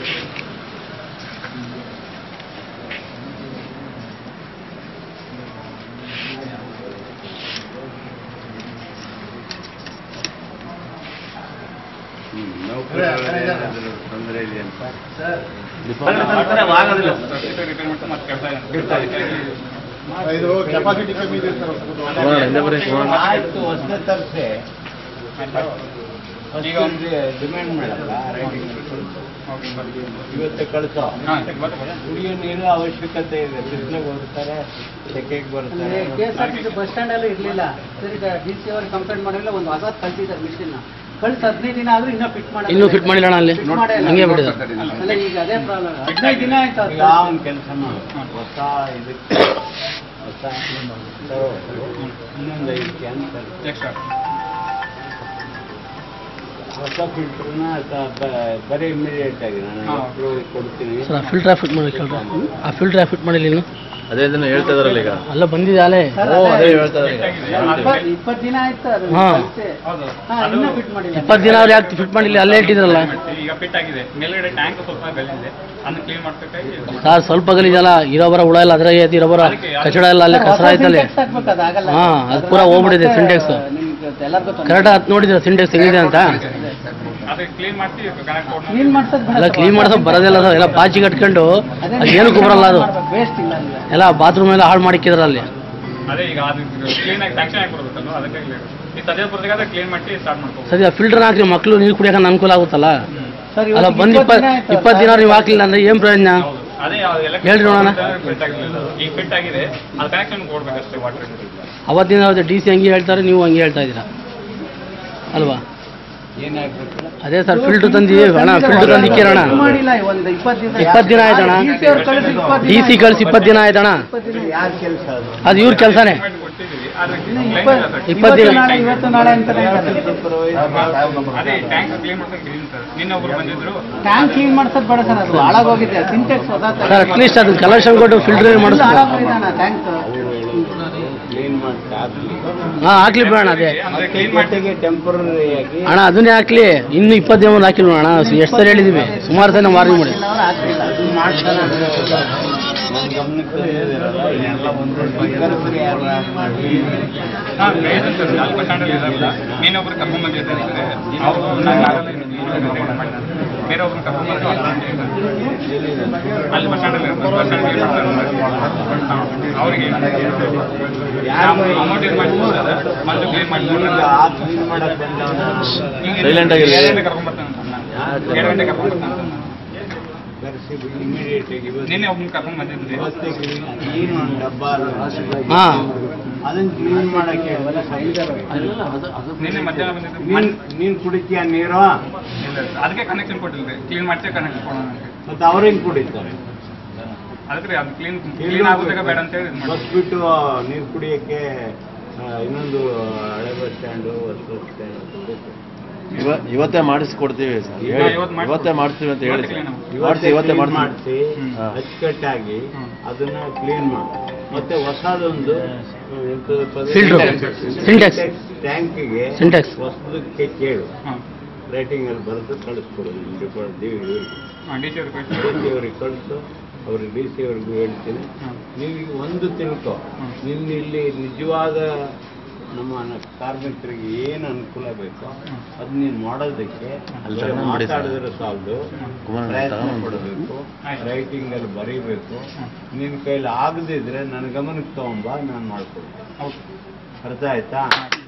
[SPEAKER 2] ನೌಕರರು ಏನಾದರೂ ತೊಂದರೆ ಇದೆಯಂತ
[SPEAKER 5] ಇದು ಕೆಪಾಸಿಟಿ ಕಮ್ಮಿ ಇದೆ ಸರ್
[SPEAKER 2] ಆಯ್ತು ಹೊಸ ತರಿಸಿ ಡಿಮ್ಯಾಂಡ್ ಮಾಡಲ್ಲ ಇವತ್ತೇ ಕಳಿಸೋ ಕುಡಿಯೋ ನೀರು ಅವಶ್ಯಕತೆ ಇದೆ ಬಿಸಿಲಿಗೆ ಬರ್ತಾರೆ ಸೆಕೆಗೆ ಬರ್ತಾರೆ
[SPEAKER 3] K S R T C bus stand ಅಲ್ಲಿ ಇರಲಿಲ್ಲ ಸರಿ ಡಿ ಸಿ ಅವ್ರಿಗೆ ಕಂಪ್ಲೇಂಟ್ ಮಾಡಿಲ್ಲ ಒಂದು ಹೊಸ ಕಳ್ಸಿದ್ದಾರೆ ಮಿಷಿನ್ ಕಳ್ಸಿ ಹದಿನೈದು ದಿನ ಆದ್ರೂ ಇನ್ನೂ ಫಿಟ್ ಮಾಡಿ
[SPEAKER 8] ಇನ್ನೂ fit ಮಾಡಿಲ್ಲ ಅಣ್ಣ ಅಲ್ಲಿ. ಹಂಗೆ ಬಿಟ್ಟಿದ್ದಾರೆ.
[SPEAKER 3] ಅಲ್ಲ ಈಗ ಅದೇ ಪ್ರಾಬ್ಲಮ್ ಹದಿನೈದು ದಿನ ಆಯ್ತು ಅದು
[SPEAKER 2] ಈಗ ಒಂದು ಕೆಲಸ ಮಾಡು ಹೊಸ ಇದಕ್ಕೆ ಹೊಸ ತಗೋ. ಇನ್ನೊಂದು ಐದು ಕ್ಯಾನ್ ತರ್ಸಿ. ಹೊಸ ಫಿಲ್ಟರ್ನ ಬರೀ ಇಮಿಡಿಯೇಟ್ ಆಗಿ ನಾನು ಅಪ್ರೂವಲ್ ಕೊಡ್ತೀನಿ
[SPEAKER 8] ಸರ್ ಆ ಫಿಲ್ಟರ್ ಫಿಟ್ ಮಾಡಿ ಕೇಳ್ರಿ ಆ ಫಿಲ್ಟರ್ ಫಿಟ್ ಮಾಡಿಲ್ಲ ಇನ್ನು
[SPEAKER 7] ಅದೇ ಇದನ್ನ ಹೇಳ್ತಾ ಇದಾರಲ್ಲ ಈಗ
[SPEAKER 8] ಅಲ್ಲ ಬಂದಿದೆ ಅಲ್ಲೇ
[SPEAKER 7] ಓ ಅದೇ ಹೇಳ್ತಾ ಇದಾರೆ ಈಗ
[SPEAKER 3] ಇಪ್ಪತ್ತು ದಿನ ಆಯ್ತು ಅದು
[SPEAKER 8] ಹಾ.
[SPEAKER 3] ಕಳ್ಸಿ. ಹಾ ಇನ್ನೂ ಫಿಟ್ ಮಾಡಿಲ್ಲ
[SPEAKER 8] ಇಪ್ಪತ್ತು ದಿನ ಅವ್ರು ಯಾಕೆ ಫಿಟ್ ಮಾಡಿಲ್ಲ ಅಲ್ಲೇ ಇಟ್ಟಿದ್ರಲ್ಲ
[SPEAKER 6] ಈಗ ಫಿಟ್ ಆಗಿದೆ ಮೇಲ್ಗಡೆ ಟ್ಯಾಂಕ್ ಸ್ವಲ್ಪ ಗಲ್ಲಿದೆ ಅದನ್ನ ಕ್ಲೀನ್ ಮಾಡ್ಬೇಕಾಗಿ
[SPEAKER 8] ಸರ್ ಸ್ವಲ್ಪ ಗಲೀಜಲ್ಲ ಇರೋ ಬರ ಹುಳ ಇಲ್ಲ ಅದ್ರಾಗೆ ಐತಿ ಇರೋ ಬರ ಕಚಡ ಇಲ್ಲ ಅಲ್ಲಿ ಕಸರ ಐತಲ್ಲಿ
[SPEAKER 3] ಸಿಂಟೆಕ್ಸ್ ಹಾಕ್ಬೇಕು ಅದು ಆಗಲ್ಲ
[SPEAKER 8] ಹಾ, ಅದು ಪೂರಾ ಹೋಗ್ಬಿಟ್ಟಿದೆ ಸಿಂಟೆಕ್ಸ್.
[SPEAKER 3] ನಿಮ್ಗೆ ಎಲ್ಲರಿಗೂ ತೊಂದ್ರೆ.
[SPEAKER 8] ಕರೆಕ್ಟ್ ಹತ್ತು ನೋಡಿದ್ರೆ ಸಿಂಟೆಕ್ಸ್ ಹೆಂಗಿದೆ ಅಂತ
[SPEAKER 6] ಅದಕ್ಕೆ ಕ್ಲೀನ್ ಮಾಡಿಸಿ ಕನೆಕ್ಟ್
[SPEAKER 3] ಕ್ಲೀನ್ ಮಾಡ್ಸೋದು ಬೇಡ
[SPEAKER 8] ಎಲ್ಲ ಕ್ಲೀನ್ ಮಾಡ್ಸೋಕೆ ಬರೋದಿಲ್ಲ ಅದು ಎಲ್ಲ ಪಾಚಿ ಕಟ್ಕೊಂಡು ಅದು ಏನಕ್ಕೂ ಬರಲ್ಲ ಅದು
[SPEAKER 3] ವೇಸ್ಟ್ ಇಲ್ಲ ಅಲ್ಲಿ
[SPEAKER 8] ಎಲ್ಲ ಬಾತ್ರೂಮ್ ಎಲ್ಲ ಹಾಳು ಮಾಡಿಕ್ಕಿದ್ರ ಅಲ್ಲಿ
[SPEAKER 6] ಅದೇ ಈಗ ಅದು ಕ್ಲೀನ್ ಆಗಿ ಸ್ಯಾಂಕ್ಷನ್ ಆಗಿ ಕೊಡ್ಬೇಕಲ್ಲ ಅದಕ್ಕೆ ಈ ಸದ್ಯ ಬರ್ಬೇಕಾದ್ರೆ ಕ್ಲೀನ್ ಮಾಡಿ ಸ್ಟಾರ್ಟ್ ಮಾಡ್ಕೋಬೇಕು
[SPEAKER 8] ಸರಿ ಆ ಫಿಲ್ಟರ್ ಹಾಕಿ ಮಕ್ಕಳು ನೀರು ಕುಡಿಯೋಕೆ ಅನುಕೂಲ ಆಗುತ್ತಲ್ಲ
[SPEAKER 3] ಸರ್
[SPEAKER 8] ಅಲ್ಲ
[SPEAKER 3] ಇವತ್ತು
[SPEAKER 8] ಬಂದು
[SPEAKER 3] ಇಪ್ಪತ್ತು
[SPEAKER 8] ಇಪ್ಪತ್ತು
[SPEAKER 3] ದಿನ ಆಯ್ತು.
[SPEAKER 8] ಇಪ್ಪತ್ತು ದಿನ ನೀವು ಹಾಕ್ಲಿಲ್ಲ ಅಂದ್ರೆ ಏನು ಪ್ರಯೋಜನ
[SPEAKER 6] ಹೌದು ಅದೇ ಎಲ್ಲ
[SPEAKER 8] ಹೇಳ್ರಿ ನೋಡೋಣ.
[SPEAKER 6] ಫಿಟ್ ಆಗಿರ್ಲಿಲ್ಲ ಈಗ ಫಿಟ್ ಆಗಿದೆ ಅದು ಕನೆಕ್ಷನ್ ಕೊಡ್ಬೇಕಷ್ಟೇ ವಾಟರ್
[SPEAKER 8] ಅವತ್ತಿನ ಡಿ ಸಿ ಹಂಗೆ ಹೇಳ್ತಾರೆ ನೀವು ಹಂಗೆ ಹೇಳ್ತಾ ಇದ್ದೀರಾ ಅಲ್ವಾ
[SPEAKER 2] ಏನಾಗ್ಬೇಕು
[SPEAKER 8] ಅದೇ ಸರ್ ಫಿಲ್ಟರ್ ತಂದಿ ಅಣ್ಣ ಫಿಲ್ಟರ್ ತಂದು ಇಕ್ಕಿರೋಣ
[SPEAKER 3] ಮಾಡಿಲ್ಲ ಒಂದು ಇಪ್ಪತ್ತು ದಿನ
[SPEAKER 8] ಇಪ್ಪತ್ತು ದಿನ ಆಯ್ತಣ್ಣ
[SPEAKER 3] DC ಅವ್ರು ಕಳ್ಸಿ ಇಪ್ಪತ್ತು
[SPEAKER 8] ಡಿ
[SPEAKER 3] ದಿನ
[SPEAKER 8] ಸಿ ಕಳ್ಸಿ ಇಪ್ಪತ್ತು ದಿನ ಆಯ್ತಣ್ಣ
[SPEAKER 3] ಇಪ್ಪತ್ತು ದಿನ
[SPEAKER 2] ಯಾರ ಕೆಲಸ ಅದು
[SPEAKER 8] ಅದು ಇವ್ರ ಕೆಲಸನೇ
[SPEAKER 6] ಕೊಡ್ತಿದ್ದೀವಿ ಆದ್ರೆ
[SPEAKER 3] ಇನ್ನು
[SPEAKER 6] claim
[SPEAKER 3] ಇಪ್ಪತ್ತು-
[SPEAKER 6] ಇಲ್ಲ ಸರ್.
[SPEAKER 8] ಇಪ್ಪತ್ತು ದಿನ.
[SPEAKER 3] ನಾಳೆ ಇವತ್ತು ನಾಳೆ ಅಂತಾನೆ
[SPEAKER 6] ಅದೇ ಟ್ಯಾಂಕ್ ಕ್ಲೀನ್ ಮಾಡ್ಕೊಂಡು ಕ್ಲೀನ್ ಸರ್ ನಿನ್ನೆ ಒಬ್ರು ಬಂದಿದ್ರು
[SPEAKER 3] ಟ್ಯಾಂಕ್ ಕ್ಲೀನ್ ಮಾಡ್ಸೋದು ಬೇಡ ಸರ್ ಅದು ಹಾಳಾಗೋಗಿದೆ ಸಿಂಟೆಕ್ಸ್ ಹೊಸ
[SPEAKER 8] ಸರ್ ಅಟ್ಲೀಸ್ಟ್ ಅದನ್ನ ಕಲೆಕ್ಷನ್ ಕೊಟ್ಟು ಫಿಲ್ಟರ್ ಮಾಡಿಸ್ಬೇಕು
[SPEAKER 3] ಹಾಳಾಗೋಗಿದಾನ ಟ್ಯಾಂಕ್
[SPEAKER 2] ಕ್ಲೀನ್ ಮಾಡಿ ಹಾಕ್ಲಿ
[SPEAKER 8] ಹಾಂ ಹಾಕ್ಲಿ ಬೇಡ ಅದೇ
[SPEAKER 6] ಅಂದ್ರೆ ಕ್ಲೀನ್ ಮಾಡಿ
[SPEAKER 2] ಜೊತೆಗೆ ಟೆಂಪರರಿ ಆಗಿ
[SPEAKER 8] ಅಣ್ಣ ಅದನ್ನೇ ಹಾಕ್ಲಿ ಇನ್ನು ಇಪ್ಪತ್ತು ದಿನ ಹಾಕಿಲ್ವ ಅಣ್ಣ ಎಷ್ಟು ಸರಿ ಹೇಳಿದೀವಿ ಸುಮಾರು ಸರಿ ನಾವು ವಾರ್ನಿಂಗ್ ಮಾಡಿ
[SPEAKER 2] ಅದು ಮಾಡ್ತಾರೆ ನನ್ನ ಗಮನಕ್ಕೆ ತಂದಿದ್ದೀರಲ್ಲ, ಇದೆಲ್ಲ ಒಂದು ಸ್ಪೀಕರ್ಸ್ಗೆ ಯಾರು ಮಾಡಿ
[SPEAKER 6] ಹಾ, ಬೇರೆ ಸರ್, ನಾಲ್ಕು ಬಸ್ ಸ್ಟ್ಯಾಂಡಲ್ಲಿ ಇದಾರಲ್ಲ, ನೀನೊಬ್ರು ಕರ್ಕೊಂಡ್ ಬಂದಿದ್ದಾರೆ ಅವರು ನಂಗೆ ಆಗಲ್ಲ ಇನ್ನು ನೀನು ಮಾಡಿದ್ದಾರೆ. ಬೇರೆ ಒಬ್ರು ಕರ್ಕೊಂಡ್ ಬಂದು ಅಲ್ಲ ಅಂತ ಹೇಳಿದ್ದಾರೆ. ಅಲ್ಲಿ ಬಸ್ ಸ್ಟ್ಯಾಂಡಲ್ಲಿ ಇರ್ತಾರೆ, ಬಸ್ ಸ್ಟ್ಯಾಂಡ್ ಕ್ಲೀನ್ ಮಾಡ್ತಾರೆ ಅವರಿಗೆ ಅಮೌಂಟ್ ಇದು ಮಾಡ್ತಾರೆ ಮತ್ತೆ ಕ್ಲೀನ್
[SPEAKER 2] ಈಗ
[SPEAKER 6] ಮಾಡ್ತಾರೆ
[SPEAKER 2] ಆ ಕ್ಲೀನ್ ಮಾಡಕ್ ಬಂದವನ
[SPEAKER 7] Silent ಆಗಿರಿ.
[SPEAKER 6] ಎರಡು ಗಂಟೆ ಕರ್ಕೊಂಡ್ ಬರ್ತಾನೆ ಅಂತ ನಾನು. ಎರಡು ಗಂಟೆ ಕರ್ಕೊಂಡ್ ಬರ್ತಾನೆ ಅಂತ ನಾನು.
[SPEAKER 2] ಕರೆಸಿ ಇಮಿಡಿಯೇಟ್ ಆಗಿ ಇವತ್ತು
[SPEAKER 6] ನಿನ್ನೆ ಒಬ್ಬನ ಕರ್ಕೊಂಡ್ ಬಂದಿದ್ದೆ
[SPEAKER 2] ಇವತ್ತೇ ಕ್ಲೀನ್ ಏನು ಒಂದು ಡಬ್ಬ
[SPEAKER 8] ಹಾಂ
[SPEAKER 2] ಅದನ್ನ ಕ್ಲೀನ್ ಮಾಡಕ್ಕೆ
[SPEAKER 6] ನಿನ್ನೆ ಮಧ್ಯಾಹ್ನ ಬಂದಿದ್ದು
[SPEAKER 2] ನೀನ್ ನೀನ್ ಕುಡಿತೀಯ ನೀರು
[SPEAKER 6] ಇಲ್ಲ, ಅದಕ್ಕೆ ಕನೆಕ್ಷನ್ ಕೊಟ್ಟಿಲ್ಲ ಕ್ಲೀನ್ ಮಾಡ್ತೀವಿ ಕನೆಕ್ಷನ್ ಕೊಡೋಣ ಅಂತ
[SPEAKER 2] ಮತ್ತೆ ಅವ್ರು ಹೆಂಗ್ ಕುಡಿತಾರೆ
[SPEAKER 6] ಅದಕ್ಕೆ ಅದು ಕ್ಲೀನ್ ಕ್ಲೀನ್ ಆಗೋದಾಗ ಬೇಡ ಅಂತ ಹೇಳಿ ಇದ್ ಮಾಡಿದ್ವಿ.
[SPEAKER 2] ಬಸ್ಬಿಟ್ಟು ನೀರು ಕುಡಿಯಕ್ಕೆ ಆ, ಇನ್ನೊಂದು ಹಳೆ ಬಸ್ ಸ್ಟ್ಯಾಂಡು ಹೊಸ ಬಸ್ ಸ್ಟ್ಯಾಂಡ್
[SPEAKER 7] ಇವ- ಇವತ್ತೇ ಮಾಡಿಸ್ಕೊಡ್ತೀವಿ ಸರ್
[SPEAKER 2] ಈಗ
[SPEAKER 7] ಹೇಳಿ.
[SPEAKER 6] ಇವತ್ತು ಮಾಡ್ಸಿ-
[SPEAKER 7] ಇವತ್ತೇ ಮಾಡ್ತೀವಿ ಅಂತ ಹೇಳಿ
[SPEAKER 6] ಇವತ್ತೇ
[SPEAKER 7] ಸರ್.
[SPEAKER 6] clean
[SPEAKER 7] ಮಾಡಿಸಿ ಇವತ್ತೇ ಮಾಡ್ತೀವಿ
[SPEAKER 2] ಮಾಡಿಸಿ
[SPEAKER 7] ಹಾ.
[SPEAKER 2] ಅಚ್ಚುಕಟ್ಟಾಗಿ
[SPEAKER 6] ಹ್ಮ್.
[SPEAKER 2] ಅದನ್ನ ಕ್ಲೀನ್ ಮಾಡಿ ಮತ್ತೆ ಹೊಸದೊಂದು
[SPEAKER 8] Filter. Syntax.
[SPEAKER 2] ಟ್ಯಾಂಕಿಗೆ
[SPEAKER 8] Syntax.
[SPEAKER 2] ಹೊಸದಕ್ಕೆ ಕೇಳು
[SPEAKER 6] ಹಾಂ
[SPEAKER 2] ರೈಟಿಂಗ್ ಅಲ್ಲಿ ಬರೆದು ಕಳಿಸ್ಕೊಡು ಡಿಪಾರ್ಟ್
[SPEAKER 6] ಹಾಂ ಡಿ ಸಿ ಅವ್ರ
[SPEAKER 2] ಡಿ ಸಿ ಅವ್ರಿಗೆ ಕಳಿಸು ಅವ್ರಿಗೆ ಡಿ ಸಿ ಅವ್ರಿಗೂ ಹೇಳ್ತೀನಿ
[SPEAKER 6] ಹಾಂ
[SPEAKER 2] ನೀವು ಈಗ ಒಂದು ತಿಳ್ಕೊ
[SPEAKER 6] ಹ್ಮ್.
[SPEAKER 2] ನಿನ್ನ ಇಲ್ಲಿ ನಿಜವಾದ ನಮ್ಮ ನ- ಕಾರ್ಮಿಕರಿಗೆ ಏನು ಅನುಕೂಲ ಬೇಕೋ ಅದು ನೀನು ಮಾಡೋದಕ್ಕೆ
[SPEAKER 7] ಅಲ್ಲಿ
[SPEAKER 2] ಬರೀ
[SPEAKER 7] ತಗೊಂಡ್ ಬಿಡಿ ಸರ್.
[SPEAKER 2] ಮಾತಾಡಿದ್ರೆ ಸಾಲದು
[SPEAKER 7] ಕುಮಾರ್
[SPEAKER 2] ಪ್ರಯತ್ನ
[SPEAKER 7] ತಗೊಂಡ್
[SPEAKER 2] ಪಡಬೇಕು
[SPEAKER 6] ಆಯ್ತು.
[SPEAKER 2] ರೈಟಿಂಗ್ ಅಲ್ಲಿ ಬರೀಬೇಕು
[SPEAKER 6] ಹ್ಮ್.
[SPEAKER 2] ನಿನ್ನ ಕೈಲಿ ಆಗದಿದ್ರೆ ನನ್ನ ಗಮನಕ್ಕೆ ತಗೊಂಬ ನಾನು ಮಾಡ್ಕೊಡ್ತೀನಿ
[SPEAKER 6] ಹೌದು
[SPEAKER 2] ಅರ್ಥ ಆಯ್ತಾ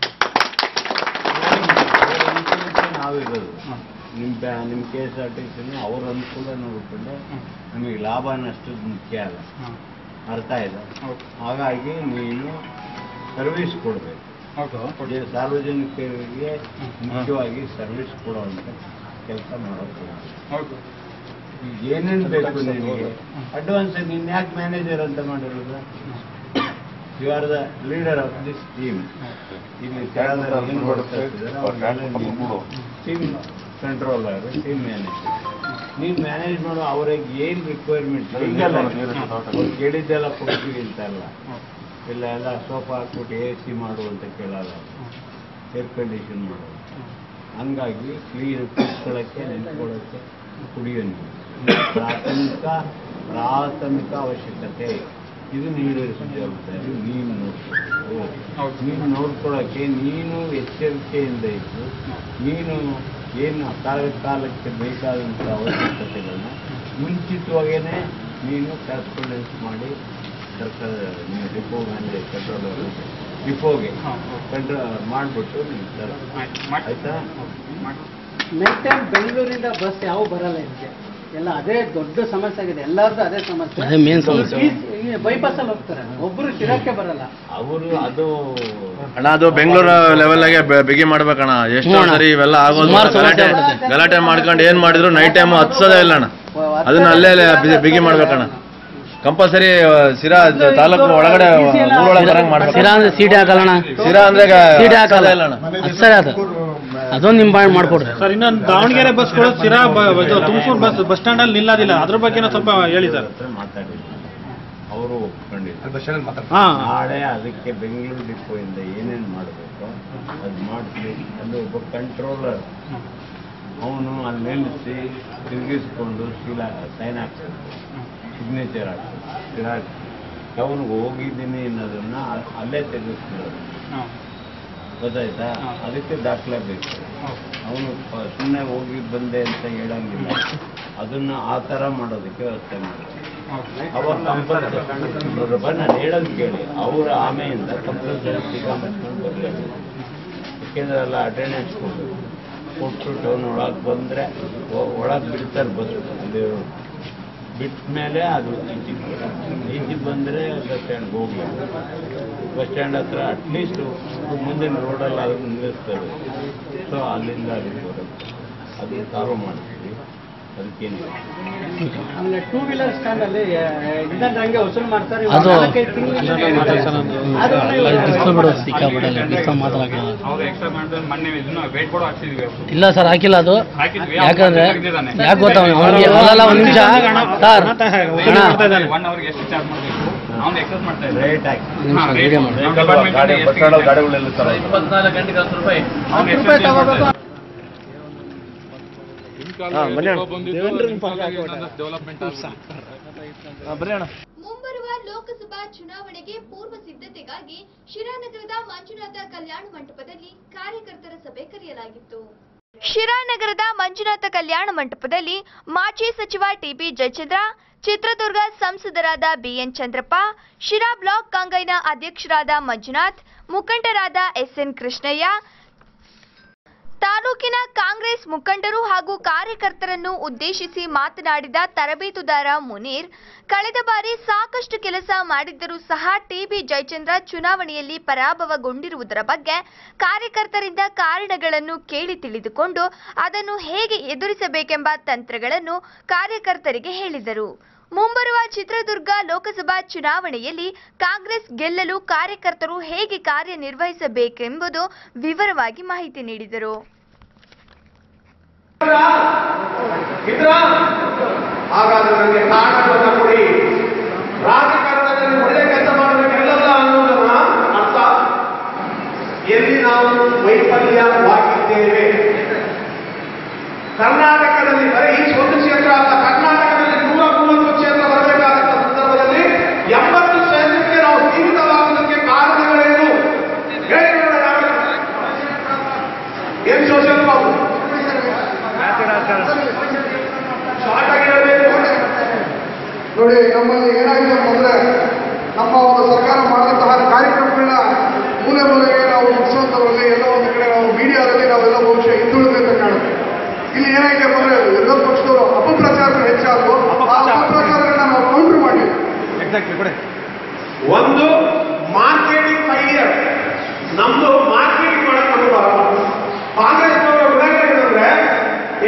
[SPEAKER 2] ನಾವಿರೋದು
[SPEAKER 6] ಹಾಂ
[SPEAKER 2] ನಿಮ್ಮ ಬ್ಯಾ ನಿಮ್ಮ ಕೆ ಎಸ್ ಆರ್ ಟಿ ಸಿನೂ ಅವ್ರ ಅನುಕೂಲ ನೋಡಿಕೊಂಡು
[SPEAKER 6] ಹ್ಮ್.
[SPEAKER 2] ನಮಗೆ ಲಾಭ ನಷ್ಟದ ಮುಖ್ಯ ಅಲ್ಲ
[SPEAKER 6] ಹಾಂ
[SPEAKER 2] ಅರ್ಥ ಆಯ್ತಾ
[SPEAKER 6] ಹೌದು
[SPEAKER 2] ಹಾಗಾಗಿ ನೀನು ಸರ್ವಿಸ್ ಕೊಡಬೇಕು ಈ ಸಾರ್ವಜನಿಕರಿಗೆ ಮುಖ್ಯವಾಗಿ ಸರ್ವಿಸ್ ಕೊಡುವಂತ ಕೆಲಸ ಮಾಡೋದು ಈಗ ಏನೇನು ಬೇಕು ನಿನಗೆ ಅಡ್ವಾನ್ಸ್ ನೀನು ಯಾಕೆ ಮ್ಯಾನೇಜರ್ ಅಂತ ಮಾಡಿರೋದು you are the leader of this team ಇಲ್ಲಿ ಟೀಮ್ ಕಂಟ್ರೋಲರ್ ಟೀಮ್ ಮ್ಯಾನೇಜರ್ ನೀನು ಮ್ಯಾನೇಜ್ ಮಾಡೋ ಅವ್ರಿಗೆ ಏನು ರಿಕ್ವೈರ್ಮೆಂಟ್ ಈಗಲ್ಲ ಅವ್ರು ಕೇಳಿದ್ದೆಲ್ಲ ಕೊಡ್ತೀವಿ ಅಂತಲ್ಲ ಇಲ್ಲ ಎಲ್ಲ ಸೋಫಾ ಹಾಕ್ಬಿಟ್ಟು ಎ ಸಿ ಮಾಡು ಅಂತ ಕೇಳಲ್ಲ ಏರ್ ಕಂಡೀಷನ್ ಮಾಡೋದು ಹಂಗಾಗಿ ಕ್ಲೀನ್ ಕುತ್ಕೊಳ್ಳೋಕ್ಕೆ ನಿಂತ್ಕೊಳ್ಳೋಕ್ಕೆ ಕುಡಿಯೋ ನೀರು ಪ್ರಾಥಮಿಕ ಪ್ರಾಥಮಿಕ ಅವಶ್ಯಕತೆ ಇದು ನೀರು ಜವಾಬ್ದಾರಿ ನೀನು ನೋಡ್ಕೊಳ್ಬೇಕು ನೀನು ನೋಡ್ಕೊಳ್ಳೋಕ್ಕೆ ನೀನು ಎಚ್ಚರಿಕೆಯಿಂದ ಇದ್ದು ನೀನು ಏನು ಕಾಲ ಕಾಲಕ್ಕೆ ಬೇಕಾದಂಥ ಅವಶ್ಯಕತೆಗಳನ್ನ ಮುಂಚಿತವಾಗೇ ನೀನು ಕರೆಸ್ಪಾಂಡೆನ್ಸ್ ಮಾಡಿ ಸರ್ಕಾರದ ನೀವು ಡಿಪೋ ಮ್ಯಾನೇಜ್ ಕಂಟ್ರೋಲರ್ ಡಿಪೋಗೆ ಕಂಟ್ರೋಲ್ ಮಾಡಿಬಿಟ್ಟು ನೀವು ತರ ಆಯ್ತಾ
[SPEAKER 3] ನೆಕ್ಸ್ಟ್ ಟೈಮ್ ಬೆಂಗಳೂರಿಂದ ಬಸ್ ಯಾವ ಬರಲ್ಲ ಇದಕ್ಕೆ ಎಲ್ಲ ಅದೇ ದೊಡ್ಡ ಸಮಸ್ಯೆ ಆಗಿದೆ ಎಲ್ಲರದ್ದು ಅದೇ ಸಮಸ್ಯೆ
[SPEAKER 8] ಅದೇ main ಸಮಸ್ಯೆ.
[SPEAKER 3] ಬೈಪಾಸ್ ಅಲ್ಲಿ ಹೋಗ್ತಾರೆ ಒಬ್ರು ಶಿರಕ್ಕೆ ಬರಲ್ಲ
[SPEAKER 2] ಅವರು ಅದು
[SPEAKER 7] ಅಣ್ಣ ಅದು ಬೆಂಗಳೂರು ಲೆವೆಲ್ಗೆ ಬಿಗಿ ಮಾಡ್ಬೇಕಣ್ಣ ಎಷ್ಟೋ
[SPEAKER 8] ಹ್ಞೂ ಅಣ್ಣ.
[SPEAKER 7] ಸರಿ ಇವೆಲ್ಲ ಆಗೋದು
[SPEAKER 8] ಸುಮಾರು ಸಮಸ್ಯೆ
[SPEAKER 7] ಗಲಾಟೆ
[SPEAKER 8] ಆಗ್ಬಿಡುತ್ತೆ.
[SPEAKER 7] ಗಲಾಟೆ ಮಾಡ್ಕೊಂಡು ಏನ್ ಮಾಡಿದ್ರು ನೈಟ್ ಟೈಮ್ ಹತ್ಸೋದೇ ಇಲ್ಲ ಅಣ್ಣ ಅದನ್ನ ಅಲ್ಲೇ ಅಲ್ಲೇ ಬಿ- ಬಿಗಿ ಮಾಡ್ಬೇಕಣ್ಣ ಕಂಪಲ್ಸರಿ ಸಿರಾ ತಾಲೂಕು ಒಳಗಡೆ ಊರೊಳಗೆ ಬರಂಗ್ ಮಾಡ್ಬೇಕು
[SPEAKER 8] ಸಿರಾ ಅಂದ್ರೆ ಸೀಟ್ ಹಾಕಲ್ಲಣ್ಣ
[SPEAKER 7] ಸಿರಾ ಅಂದ್ರೆ ಈಗ
[SPEAKER 8] ಸೀಟ್ ಹಾಕಲ್ಲ
[SPEAKER 7] ಹತ್ಸೋದೇ ಇಲ್ಲ ಅಣ್ಣ
[SPEAKER 8] ಅದು ಸರಿ ಅದು ಅದೊಂದು ನಿಮ್ ಮಾಡಿ ಮಾಡ್ಕೊಡ್ರಿ
[SPEAKER 3] ಸರ್ ಇನ್ನೊಂದು ದಾವಣಗೆರೆ ಬಸ್ಗಳು Sira Tumakuru bus bus stand ಅಲ್ಲಿ ನಿಲ್ಲೋದಿಲ್ಲ ಅದ್ರ ಬಗ್ಗೆ ಸ್ವಲ್ಪ ಹೇಳಿ ಸರ್
[SPEAKER 2] ಹತ್ರ ಮಾತಾಡಿದ್ರು ಅವರು ಒಪ್ಕೊಂಡಿದ್ರು
[SPEAKER 3] ಹಾ
[SPEAKER 2] ನಾಳೆ ಅದಕ್ಕೆ ಬೆಂಗಳೂರು ಡಿಪೋಯಿಂದ ಏನೇನು ಮಾಡಬೇಕು ಅದು ಮಾಡ್ತೀವಿ ಅಲ್ಲಿ ಒಬ್ಬ ಕಂಟ್ರೋಲರ್ ಅವನು ಅಲ್ಲಿ ನಿಲ್ಲಿಸಿ ತಿರುಗಿಸ್ಕೊಂಡು ಶೀಲ ಸೈನ್ ಹಾಕ್ಬೇಕು ಸಿಗ್ನೇಚರ್ ಹಾಕ್ಬೇಕು ಅವನಿಗೆ ಹೋಗಿದ್ದೀನಿ ಅನ್ನೋದನ್ನ ಅ- ಅಲ್ಲೇ ತೆಗೆಸ್ಬಿಡೋದು ಗೊತ್ತಾಯ್ತಾ ಅದಕ್ಕೆ ದಾಖಲೆ ಬೇಕು ಅವನು ಸುಮ್ಮನೆ ಹೋಗಿ ಬಂದೆ ಅಂತ ಹೇಳಂಗಿಲ್ಲ ಅದನ್ನ ಆ ಥರ ಮಾಡೋದಕ್ಕೆ ವ್ಯವಸ್ಥೆ ಮಾಡ್ತಾರೆ ಅವಾಗ ಕಂಪಲ್ಸರಿ ನಾನು ಹೇಳೋದು ಕೇಳಿ ಅವರ ಆಮೆಯಿಂದ ಕಂಪಲ್ಸರಿ ಸಿಗಾಮಸ್ಕೊಂಡು ಬರಬೇಕು ಯಾಕೆಂದ್ರೆ ಎಲ್ಲ ಅಟೆಂಡೆನ್ಸ್ ಕೊಡು ಕೊಟ್ಬಿಟ್ಟು ಅವನು ಒಳಗೆ ಬಂದರೆ ಒಳಗೆ ಬಿಡ್ತಾರೆ ಬಸ್ ಅಲ್ಲಿ ಬಿಟ್ಟ ಮೇಲೆ ಅದು ಈಚೆಗೆ ಈಚೆಗೆ ಬಂದರೆ ಬಸ್ ಸ್ಟ್ಯಾಂಡ್ಗೆ ಹೋಗಿ ಬಸ್ ಸ್ಟ್ಯಾಂಡ್ ಹತ್ರ ಅಟ್ಲೀಸ್ಟ್ ಮುಂದಿನ ರೋಡಲ್ಲಿ ಅದನ್ನು ನಿಲ್ಲಿಸ್ತಾರೆ ಸೊ ಅಲ್ಲಿಂದ ಅಲ್ಲಿಗೆ ಬರುತ್ತೆ ಅದು ಸಾಲ್ವ್ ಮಾಡ್ತೀವಿ ಅದಕ್ಕೇನಿಲ್ಲ
[SPEAKER 3] ಆಮೇಲೆ ಟೂ ವೀಲರ್ ಸ್ಟ್ಯಾಂಡ್ ಅಲ್ಲಿ ಇದ್ದಂಗೆ ಹಂಗೆ ವಸೂಲು ಮಾಡ್ತಾರೆ
[SPEAKER 8] ಅದು
[SPEAKER 3] ನಾಲ್ಕೈದು ತಿಂಗಳಿಂದ ಆದ್ರೂ
[SPEAKER 8] ಬಿಸ್ಲು ಬಿಡು ಸಿಕ್ಕಾಬಿಡಲ್ಲ ಬಿಸ್ಲು ಮಾತಾಡಕ್ಕೆ
[SPEAKER 6] ಅವ್ರು ಎಕ್ಸ್ಟ್ರಾ ಮಾಡಿದ್ರೆ ಮೊನ್ನೆ ಇದನ್ನ ವೇಟ್ ಕೂಡ ಹಾಕ್ಸಿದ್ವಿ ಅವ್ರು.
[SPEAKER 8] ಇಲ್ಲ ಸರ್ ಹಾಕಿಲ್ಲ ಅದು
[SPEAKER 6] ಹಾಕಿದ್ವಿ
[SPEAKER 8] ಯಾಕಂದ್ರೆ
[SPEAKER 6] ತೆಗ್ದಿದ್ದಾನೆ.
[SPEAKER 8] ಯಾಕೆ ಗೊತ್ತಾ ಅವನಿಗೆ ಅಲ್ಲಲ್ಲ ಒಂದು ನಿಮಿಷ ಸರ್ ಅಣ್ಣ
[SPEAKER 6] ಒನ್ ಅವರ್ಗೆ ಎಷ್ಟು ಚಾರ್ಜ್ ಮಾಡಬೇಕು ಅವ್ನು ಎಕ್ಸಸ್ ಮಾಡ್ತಾ ಇದ್ದಾರೆ
[SPEAKER 2] ರೇಟ್ ಹಾಕಿ
[SPEAKER 8] ಒಂದು ನಿಮಿಷ ವಿಡಿಯೋ ಮಾಡಿ
[SPEAKER 7] ಗಾಡಿ ಬಸ್ ಸ್ಟ್ಯಾಂಡ್ ಗಾಡಿಗಳೆಲ್ಲ ತರ
[SPEAKER 8] ಇಪ್ಪತ್ನಾಲ್ಕು ಗಂಟೆಗೆ ಹತ್ತು ರೂಪಾಯಿ
[SPEAKER 6] ಅವ್ನು ಎಕ್ಸಸ್ ಮಾಡ್ತಾ ಇದ್ದಾರೆ.
[SPEAKER 1] ಮುಂಬರುವ ಲೋಕಸಭಾ ಚುನಾವಣೆಗೆ ಪೂರ್ವ ಸಿದ್ಧತೆಗಾಗಿ ಶಿರಾನಗರದ ಮಂಜುನಾಥ ಕಲ್ಯಾಣ ಮಂಟಪದಲ್ಲಿ ಕಾರ್ಯಕರ್ತರ ಸಭೆ ಕರೆಯಲಾಗಿತ್ತು ಶಿರಾನಗರದ ಮಂಜುನಾಥ ಕಲ್ಯಾಣ ಮಂಟಪದಲ್ಲಿ ಮಾಜಿ ಸಚಿವ ಟಿಬಿ ಜಯಚಂದ್ರ ಚಿತ್ರದುರ್ಗ ಸಂಸದರಾದ ಬಿಎನ್ ಚಂದ್ರಪ್ಪ ಶಿರಾ ಬ್ಲಾಕ್ ಕಾಂಗೈನ ಅಧ್ಯಕ್ಷರಾದ ಮಂಜುನಾಥ್ ಮುಖಂಡರಾದ ಎಸ್ಎನ್ ಕೃಷ್ಣಯ್ಯ ತಾಲೂಕಿನ ಕಾಂಗ್ರೆಸ್ ಮುಖಂಡರು ಹಾಗೂ ಕಾರ್ಯಕರ್ತರನ್ನು ಉದ್ದೇಶಿಸಿ ಮಾತನಾಡಿದ ತರಬೇತುದಾರ ಮುನೀರ್ ಕಳೆದ ಬಾರಿ ಸಾಕಷ್ಟು ಕೆಲಸ ಮಾಡಿದ್ದರೂ ಸಹ ಟಿಬಿ ಜಯಚಂದ್ರ ಚುನಾವಣೆಯಲ್ಲಿ ಪರಾಭವಗೊಂಡಿರುವುದರ ಬಗ್ಗೆ ಕಾರ್ಯಕರ್ತರಿಂದ ಕಾರಣಗಳನ್ನು ಕೇಳಿ ತಿಳಿದುಕೊಂಡು ಅದನ್ನು ಹೇಗೆ ಎದುರಿಸಬೇಕೆಂಬ ತಂತ್ರಗಳನ್ನು ಕಾರ್ಯಕರ್ತರಿಗೆ ಹೇಳಿದರು ಮುಂಬರುವ ಚಿತ್ರದುರ್ಗ ಲೋಕಸಭಾ ಚುನಾವಣೆಯಲ್ಲಿ ಕಾಂಗ್ರೆಸ್ ಗೆಲ್ಲಲು ಕಾರ್ಯಕರ್ತರು ಹೇಗೆ ಕಾರ್ಯನಿರ್ವಹಿಸಬೇಕೆಂಬುದು ವಿವರವಾಗಿ ಮಾಹಿತಿ ನೀಡಿದರು
[SPEAKER 9] ಇದ್ರ ಹಾಗಾದ್ರೆ ನನಗೆ ಕಾರಣವನ್ನು ಕೊಡಿ ರಾಜಕಾರಣದಲ್ಲಿ ಒಳ್ಳೆ ಕೆಲಸ ಮಾಡಬೇಕೆಲ್ಲಲ್ಲ ಅನ್ನೋದನ್ನ ಅರ್ಥ ಎಲ್ಲಿ ನಾವು ವೈಫಲ್ಯವಾಗಿದ್ದೇವೆ ಕರ್ನಾಟಕದಲ್ಲಿ ಬರೀ ಈ ಒಂದು ಕ್ಷೇತ್ರ ಅಲ್ಲ ಕರ್ನಾಟಕದಲ್ಲಿ ನೂರ ಮೂವತ್ತು ಕ್ಷೇತ್ರ ಬರಬೇಕಾದಂತ ಸಂದರ್ಭದಲ್ಲಿ ಎಂಬತ್ತು ಕ್ಷೇತ್ರಕ್ಕೆ ನಾವು ಸೀಮಿತವಾಗುವುದಕ್ಕೆ ಕಾರಣಗಳೇನು ಹೇಳಿ ನೋಡೋಣ ಯಾರು? ಏನ್ ಸೋಷಿಯಲ್ ಬಾಬು ಶಾರ್ಟ್ ಆಗಿ ಹೇಳ್ಬೇಕು
[SPEAKER 10] ನೋಡಿ ನಮ್ಮಲ್ಲಿ ಏನಾಗಿದೆ ಅಂತಂದ್ರೆ ನಮ್ಮ ಒಂದು ಸರ್ಕಾರ ಮಾಡಿದಂತಹ ಕಾರ್ಯಕ್ರಮಗಳನ್ನ ಮೂಲೆ ಮೂಲೆಗೆ ನಾವು ಮುಗಿಸುವಂಥದ್ರಲ್ಲಿ ಎಲ್ಲೋ ಒಂದು ಕಡೆ ನಾವು ಮೀಡಿಯಾದಲ್ಲಿ ನಾವೆಲ್ಲ ಬಹುಶಃ ಹಿಂದುಳಿದೆ ಅಂತ ಕಾಣುತ್ತೆ ಇಲ್ಲಿ ಏನಾಗಿದೆ ಅಂದ್ರೆ ಎಲ್ಲ ಪಕ್ಷದವರು ಅಪಪ್ರಚಾರಗಳು ಹೆಚ್ಚಾದವು ಆ ಅಪಪ್ರಚಾರಗಳನ್ನ ನಾವು ಕೌಂಟರ್ ಮಾಡಿ
[SPEAKER 9] ಒಂದು ಮಾರ್ಕೆಟಿಂಗ್ ಫೈಲಿಯರ್ ನಮ್ದು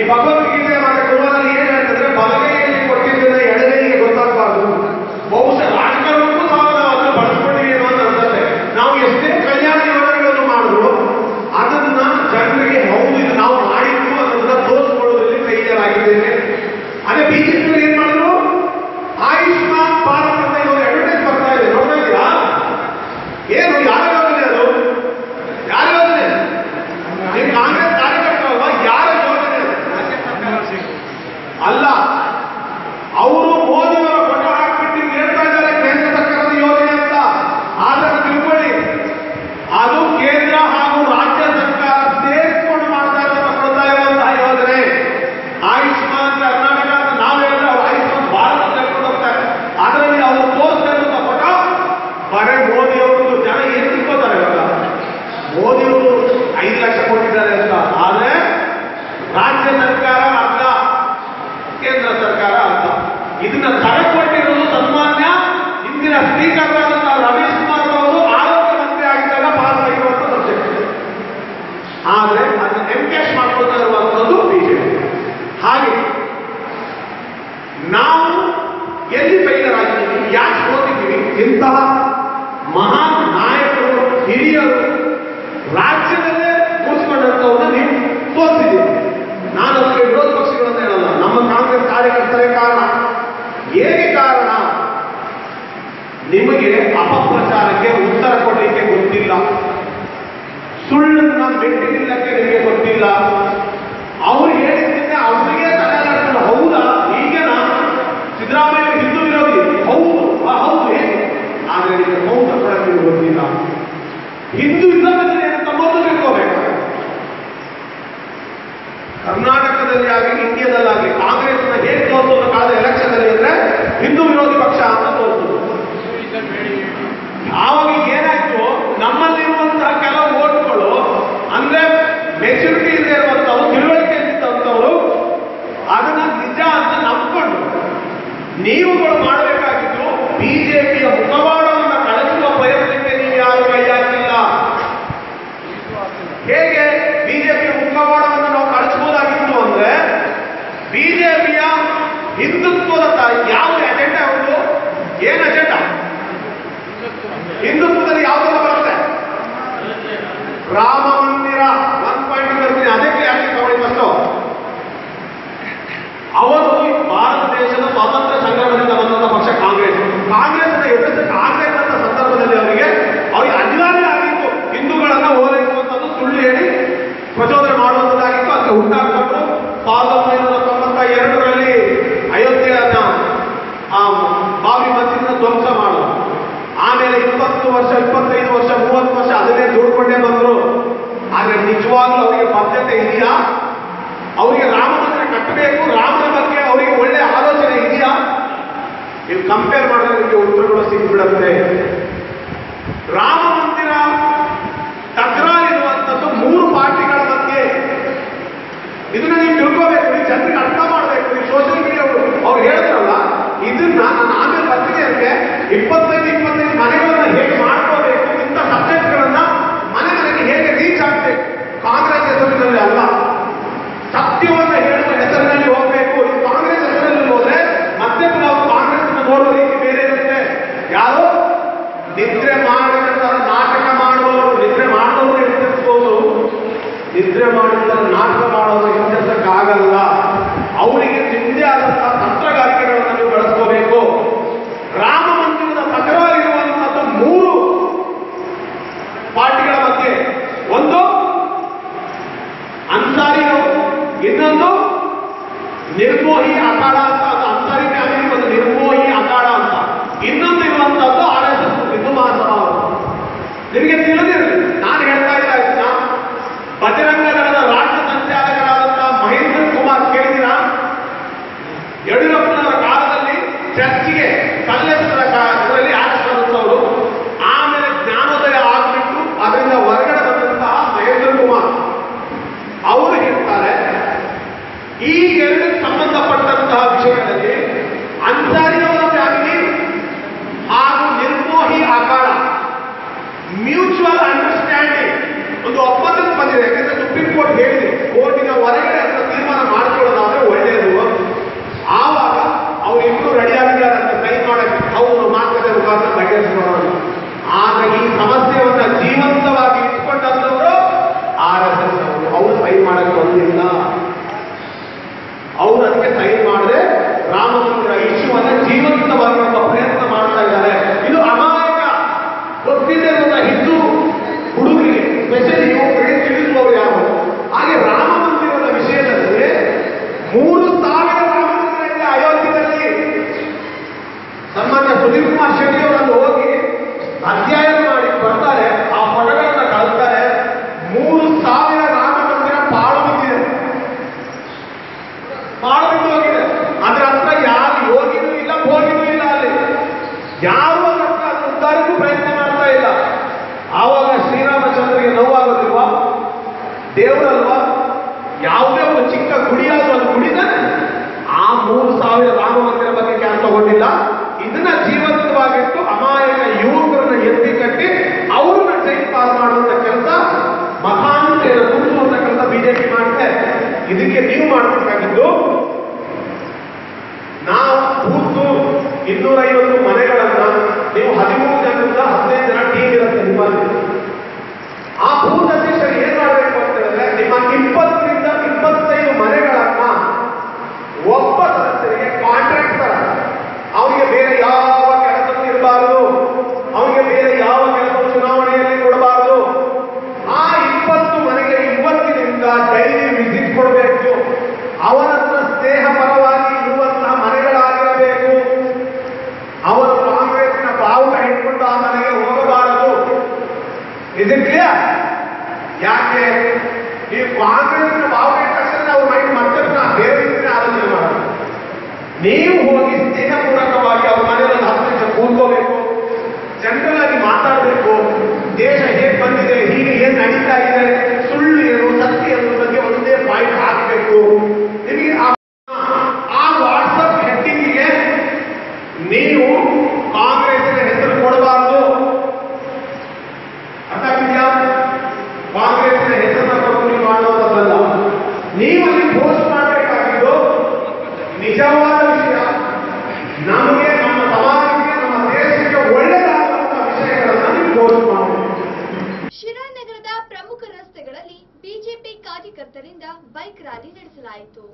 [SPEAKER 9] ಭಗವದ್ಗೀತೆ ಮತ್ತೆ ಕುರುವನಲ್ಲಿ ಏನ್ ಹೇಳ್ತಂದ್ರೆ ಬಲಗೈಯಲ್ಲಿ ಕೊಟ್ಟಿದ್ದನ್ನ ಎಡಗೈಗೆ ಗೊತ್ತಾಗಬಾರ್ದು ಬಹುಶಃ ರಾಜಕಾರಣಕ್ಕೂ ಸಹ ನಾವು ಅದನ್ನು ಬಳಸ್ಕೊಂಡಿವಿ ಏನೋ ಅಂತ ಅನ್ಸುತ್ತೆ ನಾವು ಎಷ್ಟೇ ಕಲ್ಯಾಣ ಯೋಜನೆಗಳನ್ನು ಮಾಡಿದ್ರು ಅದನ್ನ ಜನರಿಗೆ ಹೌದು ಇದು ನಾವು ಮಾಡಿದ್ದು ಅನ್ನೋದನ್ನ ತೋರಿಸ್ಕೊಳ್ಳೋದ್ರಲ್ಲಿ ಕೈಯಲಾಗಿದ್ದೇವೆ ಅದೇ ಬಿಜೆಪಿ ಏನ್ ಮಾಡಿದ್ರು ಆಯುಷ್ಮಾನ್ ಭಾರತ್ ಅಂತ ಇವಾಗ ಅಡ್ವರ್ಟೈಸ್ ಬರ್ತಾ ಇದೆ ನೋಡ್ತಾ ಇದ್ದೀರಾ ಏನು ಯಾರ ಯೋಜನೆ ಅದು ಯಾರ ಯೋಜನೆ ನೀವು ಕಾಂಗ್ರೆಸ್ ಕಾರ್ಯಕರ್ತರು ಅಲ್ವಾ ಯಾರ ಯೋಜನೆ ಅದು? ಅಲ್ಲ ಅವರು ಮೋದಿಯವರ ಫೋಟೋ ಹಾಕ್ಬಿಟ್ಟು ಹಿಂಗ್ ಹೇಳ್ತಾ ಇದ್ದಾರೆ ಕೇಂದ್ರ ಸರ್ಕಾರದ ಯೋಜನೆ ಅಂತ ಆದ್ರೆ ತಿಳ್ಕೊಳ್ಳಿ ಅದು ಕೇಂದ್ರ ಹಾಗೂ ರಾಜ್ಯ ಸರ್ಕಾರ ಸೇರಿಸಿಕೊಂಡು ಮಾಡ್ತಾ ಇರೋ ಕೊಡ್ತಾ ಇರುವಂತಹ ಯೋಜನೆ ಆಯುಷ್ಮಾನ್ ಕರ್ನಾಟಕ ಅಂತ ನಾವು ಹೇಳಿದ್ರೆ ಅವ್ರು ಆಯುಷ್ಮಾನ್ ಭಾರತ ಅಂತ ಹೇಳ್ಕೊಂಡು ಹೋಗ್ತಾರೆ ಅದರಲ್ಲಿ ಅವರು ತೋರಿಸ್ತಾ ಇರುವಂತಹ ಫೋಟೋ ಬರೇ ಮೋದಿ ಅವರು ಜನ ಏನ್ ತಿಳ್ಕೋತಾರೆ ಇವಾಗ ಮೋದಿಯವರು ಐದು ಲಕ್ಷ ಕೊಟ್ಟಿದ್ದಾರೆ ಅಂತ ಆದ್ರೆ ರಾಜ್ಯ ಸರ್ಕಾರ ಅರ್ಧ ಕೇಂದ್ರ ಸರ್ಕಾರ ಅರ್ಧ ಇದನ್ನ ತರಕೊಟ್ಟಿರೋದು ಸನ್ಮಾನ್ಯ ಇಂದಿನ ಸ್ಪೀಕರ್ ಆದಂತಹ ರಮೇಶ್ ಕುಮಾರ್ ಅವರು ಆರೋಗ್ಯ ಮಂತ್ರಿ ಆಗಿದ್ದಾಗ ಪಾಸ್ ಆಗಿರುವಂತ ಸಬ್ಜೆಕ್ಟ್ ಆದ್ರೆ ಅದನ್ನ ಎನ್ಕೇಶ್ ಮಾಡ್ಕೊಳ್ತಾ ಇರುವಂತದ್ದು ಬಿಜೆಪಿ ಹಾಗೆ ನಾವು ಎಲ್ಲಿ ಫೈಲರ್ ಆಗಿದ್ದೀವಿ ಯಾಕೆ ಸೋತಿದ್ದೀವಿ ಇಂತಹ ಮಹಾನ್ ನಾಯಕರು ಹಿರಿಯರು ರಾಜ್ಯದಲ್ಲೇ ಕೂರಿಸಿಕೊಂಡಂತವ್ರನ್ನ ನೀವು ತೋರಿಸಿದ್ದೀವಿ ನಾನು ಅದಕ್ಕೆ ವಿರೋಧ ಪಕ್ಷಗಳನ್ನ ಹೇಳಲ್ಲ ನಮ್ಮ ಕಾಂಗ್ರೆಸ್ ಕಾರ್ಯಕರ್ತರೇ ಕಾರಣ ಹೇಗೆ ಕಾರಣ ನಿಮಗೆ ಅಪಪ್ರಚಾರಕ್ಕೆ ಉತ್ತರ ಕೊಡಲಿಕ್ಕೆ ಗೊತ್ತಿಲ್ಲ ಸುಳ್ಳನ್ನ ಮೆಟ್ಟಿ ನಿಲ್ಲಕ್ಕೆ ನಿಮಗೆ ಗೊತ್ತಿಲ್ಲ ಅವ್ರು ಹೇಳಿದ್ದನ್ನೇ ಅವ್ರಿಗೆ ತಲೆಯಾಡ್ಕೊಂಡು ಹೌದಾ ಈಗೇನಾ ಸಿದ್ದರಾಮಯ್ಯ ಹಿಂದೂ ವಿರೋಧಿ ಹೌದು ಆ, ಹೌದು ಹೇಗೆ ಆದ್ರೆ ನಿಮಗೆ ಮೌನ ಕೊಡಕ್ಕೆ ನಿಮ್ಗೆ ಗೊತ್ತಿಲ್ಲ ಹಿಂದೂ ಇಲ್ಲದಲ್ಲಿ ಏನಂತ ಮೊದಲು ತಿಳ್ಕೋಬೇಕು ಕರ್ನಾಟಕದಲ್ಲಿ ಆಗಲಿ ಇಂಡಿಯಾದಲ್ಲಾಗಲಿ ಕಾಂಗ್ರೆಸ್ನ ಹೇಗೆ ತೋರಿಸೋದು ಕಾಲದ ಎಲೆಕ್ಷನ್ ಅಲ್ಲಿ ಅಂದ್ರೆ ಹಿಂದೂ ವಿರೋಧಿ ಪಕ್ಷ ಅಂತ ತೋರಿಸೋದು ಆವಾಗ ಏನಾಯ್ತು ನಮ್ಮಲ್ಲಿರುವಂತಹ ಕೆಲವು ಓಟ್ಗಳು ಅಂದ್ರೆ ಮೆಚುರಿಟಿ ಇಲ್ಲದೆ ಇರುವಂತವ್ರು ತಿಳುವಳಿಕೆ ಇದ್ದಂಥವ್ರು ಅದನ್ನ ನಿಜ ಅಂತ ನಂಬ್ಕೊಂಡು ನೀವುಗಳು ಮಾಡಬೇಕಾಗಿದ್ದು ಬಿಜೆಪಿಯ ಮುಖವಾಡವನ್ನು ಕಳಿಸುವ ಪ್ರಯತ್ನಕ್ಕೆ ನೀವು ಯಾರು ಕೈ ಹಾಕಿಲ್ಲ ಹೇಗೆ ಬಿಜೆಪಿಯ ಮುಖವಾಡವನ್ನು ನಾವು ಕಳಿಸಬಹುದಾಗಿತ್ತು ಅಂದ್ರೆ ಬಿಜೆಪಿಯ ಹಿಂದುತ್ವದ ತ- ಯಾವ ಅಜೆಂಡಾ ಯಾವುದು ಏನ್ ಅಜೆಂಡಾ ಹಿಂದುತ್ವದಲ್ಲಿ ಯಾವುದೆಲ್ಲ ಬರುತ್ತೆ ರಾಮ ಮಂದಿರ ಒನ್ ಪಾಯಿಂಟ್ ಬರ್ತೀನಿ ಅದಕ್ಕೆ ಯಾಕೆ ತಗೊಳ್ಳಿ ಫಸ್ಟು ಅವರು ಭಾರತ ದೇಶದ ಸ್ವಾತಂತ್ರ್ಯ ಸಂಗ್ರಾಮದಿಂದ ಬಂದಂತ ಪಕ್ಷ ಕಾಂಗ್ರೆಸ್ ಕಾಂಗ್ರೆಸ್ನ ಎದುರಿಸ ಕಾಂಗ್ರೆಸ್ ಅಂತ ಸಂದರ್ಭದಲ್ಲಿ ಅವರಿಗೆ ಅವರಿಗೆ ಅನಿವಾರ್ಯ ಆಗಿತ್ತು ಹಿಂದೂಗಳನ್ನ ಓಲೈಸುವಂಥದ್ದು ಸುಳ್ಳು ಹೇಳಿ ಪ್ರಚೋದನೆ ಮಾಡುವಂಥದ್ದಾಗಿತ್ತು ಅದಕ್ಕೆ ಹುಟ್ಟಾಕೊಂಡು ಸಾವಿರದ ಒಂಬೈನೂರ ತೊಂಬತ್ತ ಎರಡರಲ್ಲಿ ಅಯೋಧ್ಯೆಯನ್ನ ಆ ಬಾಬಿ ಮಸ್ಜಿದ್ನ ಧ್ವಂಸ ಮಾಡೋದು ಆಮೇಲೆ ಇಪ್ಪತ್ತು ವರ್ಷ ಇಪ್ಪತ್ತೈದು ವರ್ಷ ಮೂವತ್ತು ವರ್ಷ ಅದನ್ನೇ ದುಡ್ಕೊಂಡೇ ಬಂದರು ಆದ್ರೆ ನಿಜವಾಗ್ಲೂ ಅವರಿಗೆ ಬದ್ಧತೆ ಇದೆಯಾ ಅವರಿಗೆ ರಾಮ ಮಂದಿರ ಕಟ್ಟಬೇಕು ರಾಮನ ಬಗ್ಗೆ ಅವರಿಗೆ ಒಳ್ಳೆ ಆಲೋಚನೆ ಇದೆಯಾ ನೀವು ಕಂಪೇರ್ ಮಾಡಿದ್ರೆ ನಿಮಗೆ ಉತ್ತರಗಳು ಸಿಕ್ಬಿಡುತ್ತೆ ರಾಮ ಮಂದಿರ ತಕರಾರಿರುವಂಥದ್ದು ಮೂರು ಪಾರ್ಟಿಗಳ ಮಧ್ಯೆ ಇದನ್ನ ನೀವು ತಿಳ್ಕೋಬೇಕು ನೀವು ಜನರಿಗೆ ಅರ್ಥ ಮಾಡಬೇಕು ನೀವು ಸೋಷಿಯಲ್ ಮೀಡಿಯಾ ಅವ್ರು ಹೇಳಿದ್ರಲ್ಲ ಇದನ್ನ ನಾನು ಆಮೇಲೆ ಬರ್ತೀನಿ ಅಂದ್ರೆ ಇಪ್ಪತ್ತೈದು ಇಪ್ಪತ್ತೈದು ಮನೆಗಳನ್ನ ಹೇಗೆ ಮಾಡ್ಕೋಬೇಕು ಇಂಥ ಸಬ್ಜೆಕ್ಟ್ಗಳನ್ನ ಮನೆ ಮನೆಗೆ ಹೇಗೆ ರೀಚ್ ಆಗ್ಬೇಕು ಕಾಂಗ್ರೆಸ್ ಹೆಸರಿನಲ್ಲಿ ಅಲ್ಲ ಸತ್ಯವನ್ನ ಹೇಳುವ ಹೆಸರಿನಲ್ಲಿ ಹೋಗ್ಬೇಕು ಈ ಕಾಂಗ್ರೆಸ್ ಹೆಸರಲ್ಲಿ ಹೋದ್ರೆ ಮತ್ತೆ ನಾವು ಕಾಂಗ್ರೆಸ್ ನೋಡುವ ರೀತಿ ಬೇರೆ ಇರುತ್ತೆ ಯಾರು ನಿದ್ರೆ ಮಾಡಿದ ನಾಟಕ ಮಾಡುವವರು ನಿದ್ರೆ ಮಾಡೋರು ಎಚ್ಚರಿಸಬಹುದು ನಿದ್ರೆ ಮಾಡಿದ ನಾಟಕ ಮಾಡೋರು ಎಚ್ಚರಿಸಕ್ಕಾಗಲ್ಲ ಅವರಿಗೆ ನಿಮ್ಮದೇ ಆದಂತಹ ತಂತ್ರಗಾರಿಕೆಗಳನ್ನು ನೀವು ಬಳಸ್ಕೋಬೇಕು ರಾಮ ಮಂದಿರದ ತಕರಾರಿರುವಂತದ್ದು ಮೂರು ಪಾರ್ಟಿಗಳ ಮಧ್ಯೆ ಒಂದು ಅನ್ಸಾರಿಗಳು ಇನ್ನೊಂದು ನಿರ್ಮೋಹಿ ಅಖಾಡ ಅಂತ ಅದು ಅನ್ಸಾರಿ ಫ್ಯಾಮಿಲಿ ಒಂದು ನಿರ್ಮೋಹಿ ಅಖಾಡ ಅಂತ ಇನ್ನೊಂದು ಇರುವಂತದ್ದು R S S Hindu Mahasabha ಅವರು. ನಿಮಗೆ ತಿಳಿದಿರಲಿ ನಾನು ಹೇಳ್ತಾ ಇಲ್ಲ ಇದನ್ನ ಬಜರಂಗ ದಳದ ರಾಜ್ಯ ಸಂಚಾಲಕರಾದಂತಹ ಮಹೇಂದ್ರ ಕುಮಾರ್ ಕೇಳಿದಿರಾ ಯಡಿಯೂರಪ್ಪನವರ ಕಾಲದಲ್ಲಿ ಚರ್ಚಿಗೆ ಕಲ್ಲೆತ್ತದ ಇದರಲ್ಲಿ ಆರಿಸಿದಂಥವರು ಆಮೇಲೆ ಜ್ಞಾನೋದಯ ಆಗ್ಬಿಟ್ಟು ಅದರಿಂದ ಹೊರಗಡೆ ಬಂದಂತಹ ಮಹೇಂದ್ರ ಕುಮಾರ್ ಅವರು ಹೇಳ್ತಾರೆ ಈ ಎರಡಕ್ಕೆ ಸಂಬಂಧಪಟ್ಟಂತಹ ವಿಷಯ ದೇವರಲ್ವಾ ಯಾವುದೇ ಒಂದು ಚಿಕ್ಕ ಗುಡಿಯಾದ್ರೂ ಅದು ಗುಡಿದಾನೆ ಆ ಮೂರು ಸಾವಿರ ರಾಮ ಮಂದಿರ ಬಗ್ಗೆ ಕ್ಯಾನ್ ತಗೊಂಡಿಲ್ಲ ಇದನ್ನ ಜೀವಂತವಾಗಿಟ್ಟು ಅಮಾಯಕ ಯುವಕರನ್ನ ಎತ್ತಿ ಕಟ್ಟಿ ಅವ್ರನ್ನ ಟ್ರೈನ್ ಪಾಸ್ ಮಾಡುವಂತ ಕೆಲಸ ಮತಾಂತರ ತುಂಬಿಸುವಂತ ಕೆಲಸ ಬಿಜೆಪಿ ಮಾಡುತ್ತೆ ಇದಕ್ಕೆ ನೀವು ಮಾಡಬೇಕಾಗಿದ್ದು ನಾವು ಕೂತು ಇನ್ನೂರೈವತ್ತು ಮನೆಗಳನ್ನ ನೀವು ಹದಿಮೂರು ಜನರಿಂದ ಹದಿನೈದು ಜನ ಟೀಮ್ ಇರುತ್ತೆ ನಿಮ್ಮಲ್ಲಿ ಆ ಬೂತ್ ಅಧ್ಯಕ್ಷರು ಏನ್ ಮಾಡಬೇಕು ಅಂತ ಹೇಳಿದ್ರೆ ನಿಮ್ಮ ಇಪ್ಪತ್ತರಿಂದ ಇಪ್ಪತ್ತೈದು ಮನೆಗಳನ್ನ ಒಬ್ಬ ಸದಸ್ಯರಿಗೆ ಕಾಂಟ್ರಾಕ್ಟ್ ತರ ಅವನಿಗೆ ಬೇರೆ ಯಾವ ಕೆಲಸ ಇರಬಾರದು ಅವನಿಗೆ ಬೇರೆ ಯಾವ ಕೆಲಸ ಚುನಾವಣೆಯಲ್ಲಿ ಕೊಡಬಾರದು ಆ ಇಪ್ಪತ್ತು ಮನೆಗೆ ಇವತ್ತಿನಿಂದ ಡೈಲಿ ವಿಸಿಟ್ ಕೊಡಬೇಕು ಅವರನ್ನ ಸ್ನೇಹ ಪರವಾಗಿ ಇರುವಂತಹ ಮನೆಗಳಾಗಿರಬೇಕು ಅವರು ಕಾಂಗ್ರೆಸ್ನ ಬಾವುಟ ಇಟ್ಕೊಂಡು ಆ ಮನೆಗೆ ಹೋಗಬಾರದು ಇದು ಕ್ಲಿಯರ್ ಯಾಕೆ ನೀವು ಕಾಂಗ್ರೆಸ್ನ ಬಾವುಟ ಇಟ್ಟ ತಕ್ಷಣ ಅವ್ರ ಮೈಂಡ್ ಮತ್ತೆ ಪುನಃ ಬೇರೆ ರೀತಿಯ ಆಲೋಚನೆ ಮಾಡೋದು ನೀವು ಹೋಗಿ ಸ್ನೇಹಪೂರ್ವಕವಾಗಿ ಅವ್ರ ಮನೆಯಲ್ಲಿ ಒಂದು ಹತ್ತು ನಿಮಿಷ ಕೂತ್ಕೋಬೇಕು ಜನರಲ್ ಆಗಿ ಮಾತಾಡಬೇಕು ದೇಶ ಹೇಗೆ ಬಂದಿದೆ ಹೀಗೆ ಏನ್ ನಡೀತಾ ಇದೆ ಸುಳ್ಳು ಏನು ಸತ್ಯ ಏನು ಬಗ್ಗೆ ಒಂದೇ ಪಾಯಿಂಟ್ ಹಾಕಬೇಕು ನಿಮಗೆ ಆ ಆ ವಾಟ್ಸಪ್ ಹೆಡ್ಡಿಂಗಿಗೆ ನೀವು ಕಾಂಗ್ರೆಸ್ಸಿನ ಹೆಸರು ಕೊಡಬಾರದು ಅರ್ಥ ಆಗಿದೆಯಾ ಕಾಂಗ್ರೆಸ್ಸಿನ ಹೆಸರನ್ನ ಕೊಟ್ಟು ನೀವು ಮಾಡುವುದಲ್ಲ ನೀವು ಅಲ್ಲಿ ಪೋಸ್ಟ್ ಮಾಡಬೇಕಾಗಿದ್ದು ನಿಜವಾದ ವಿಷಯ ನಮಗೆ ನಮ್ಮ ಸಮಾಜಕ್ಕೆ ನಮ್ಮ ದೇಶಕ್ಕೆ ಒಳ್ಳೆಯದಾಗುವಂತಹ ವಿಷಯಗಳನ್ನು ನೀವು ಪೋಸ್ಟ್ ಮಾಡಬೇಕು
[SPEAKER 1] ಶಿರಾ ನಗರದ ಪ್ರಮುಖ ರಸ್ತೆಗಳಲ್ಲಿ ಬಿಜೆಪಿ ಕಾರ್ಯಕರ್ತರಿಂದ ಬೈಕ್ ರ್ಯಾಲಿ ನಡೆಸಲಾಯಿತು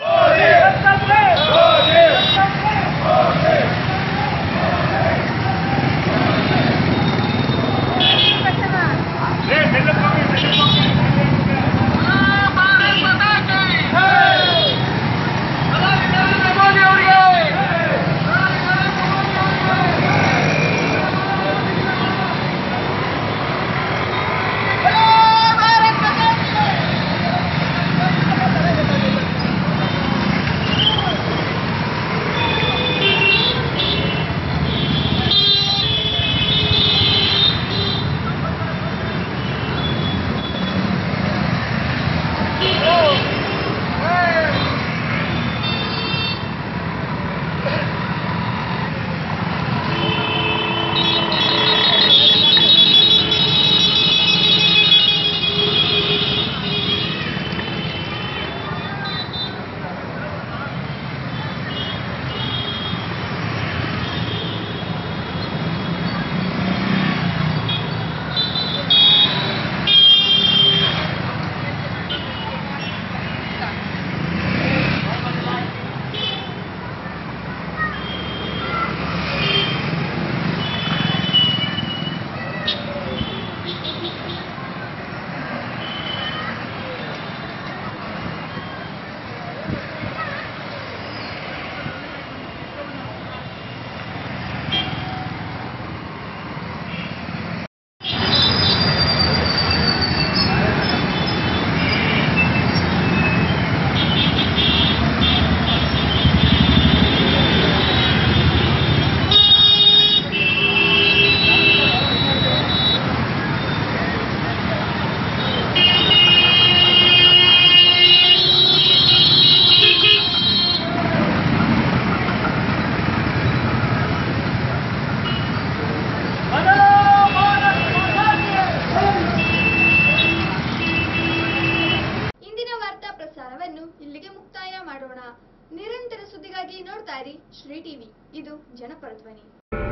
[SPEAKER 1] ಇಂದಿನ ವಾರ್ತಾ ಪ್ರಸಾರವನ್ನು ಇಲ್ಲಿಗೆ ಮುಕ್ತಾಯ ಮಾಡೋಣ ನಿರಂತರ ಸುದ್ದಿಗಾಗಿ ನೋಡ್ತಾ ಇರಿ ಶ್ರೀ ಟಿವಿ ಇದು ಜನಪರ ಧ್ವನಿ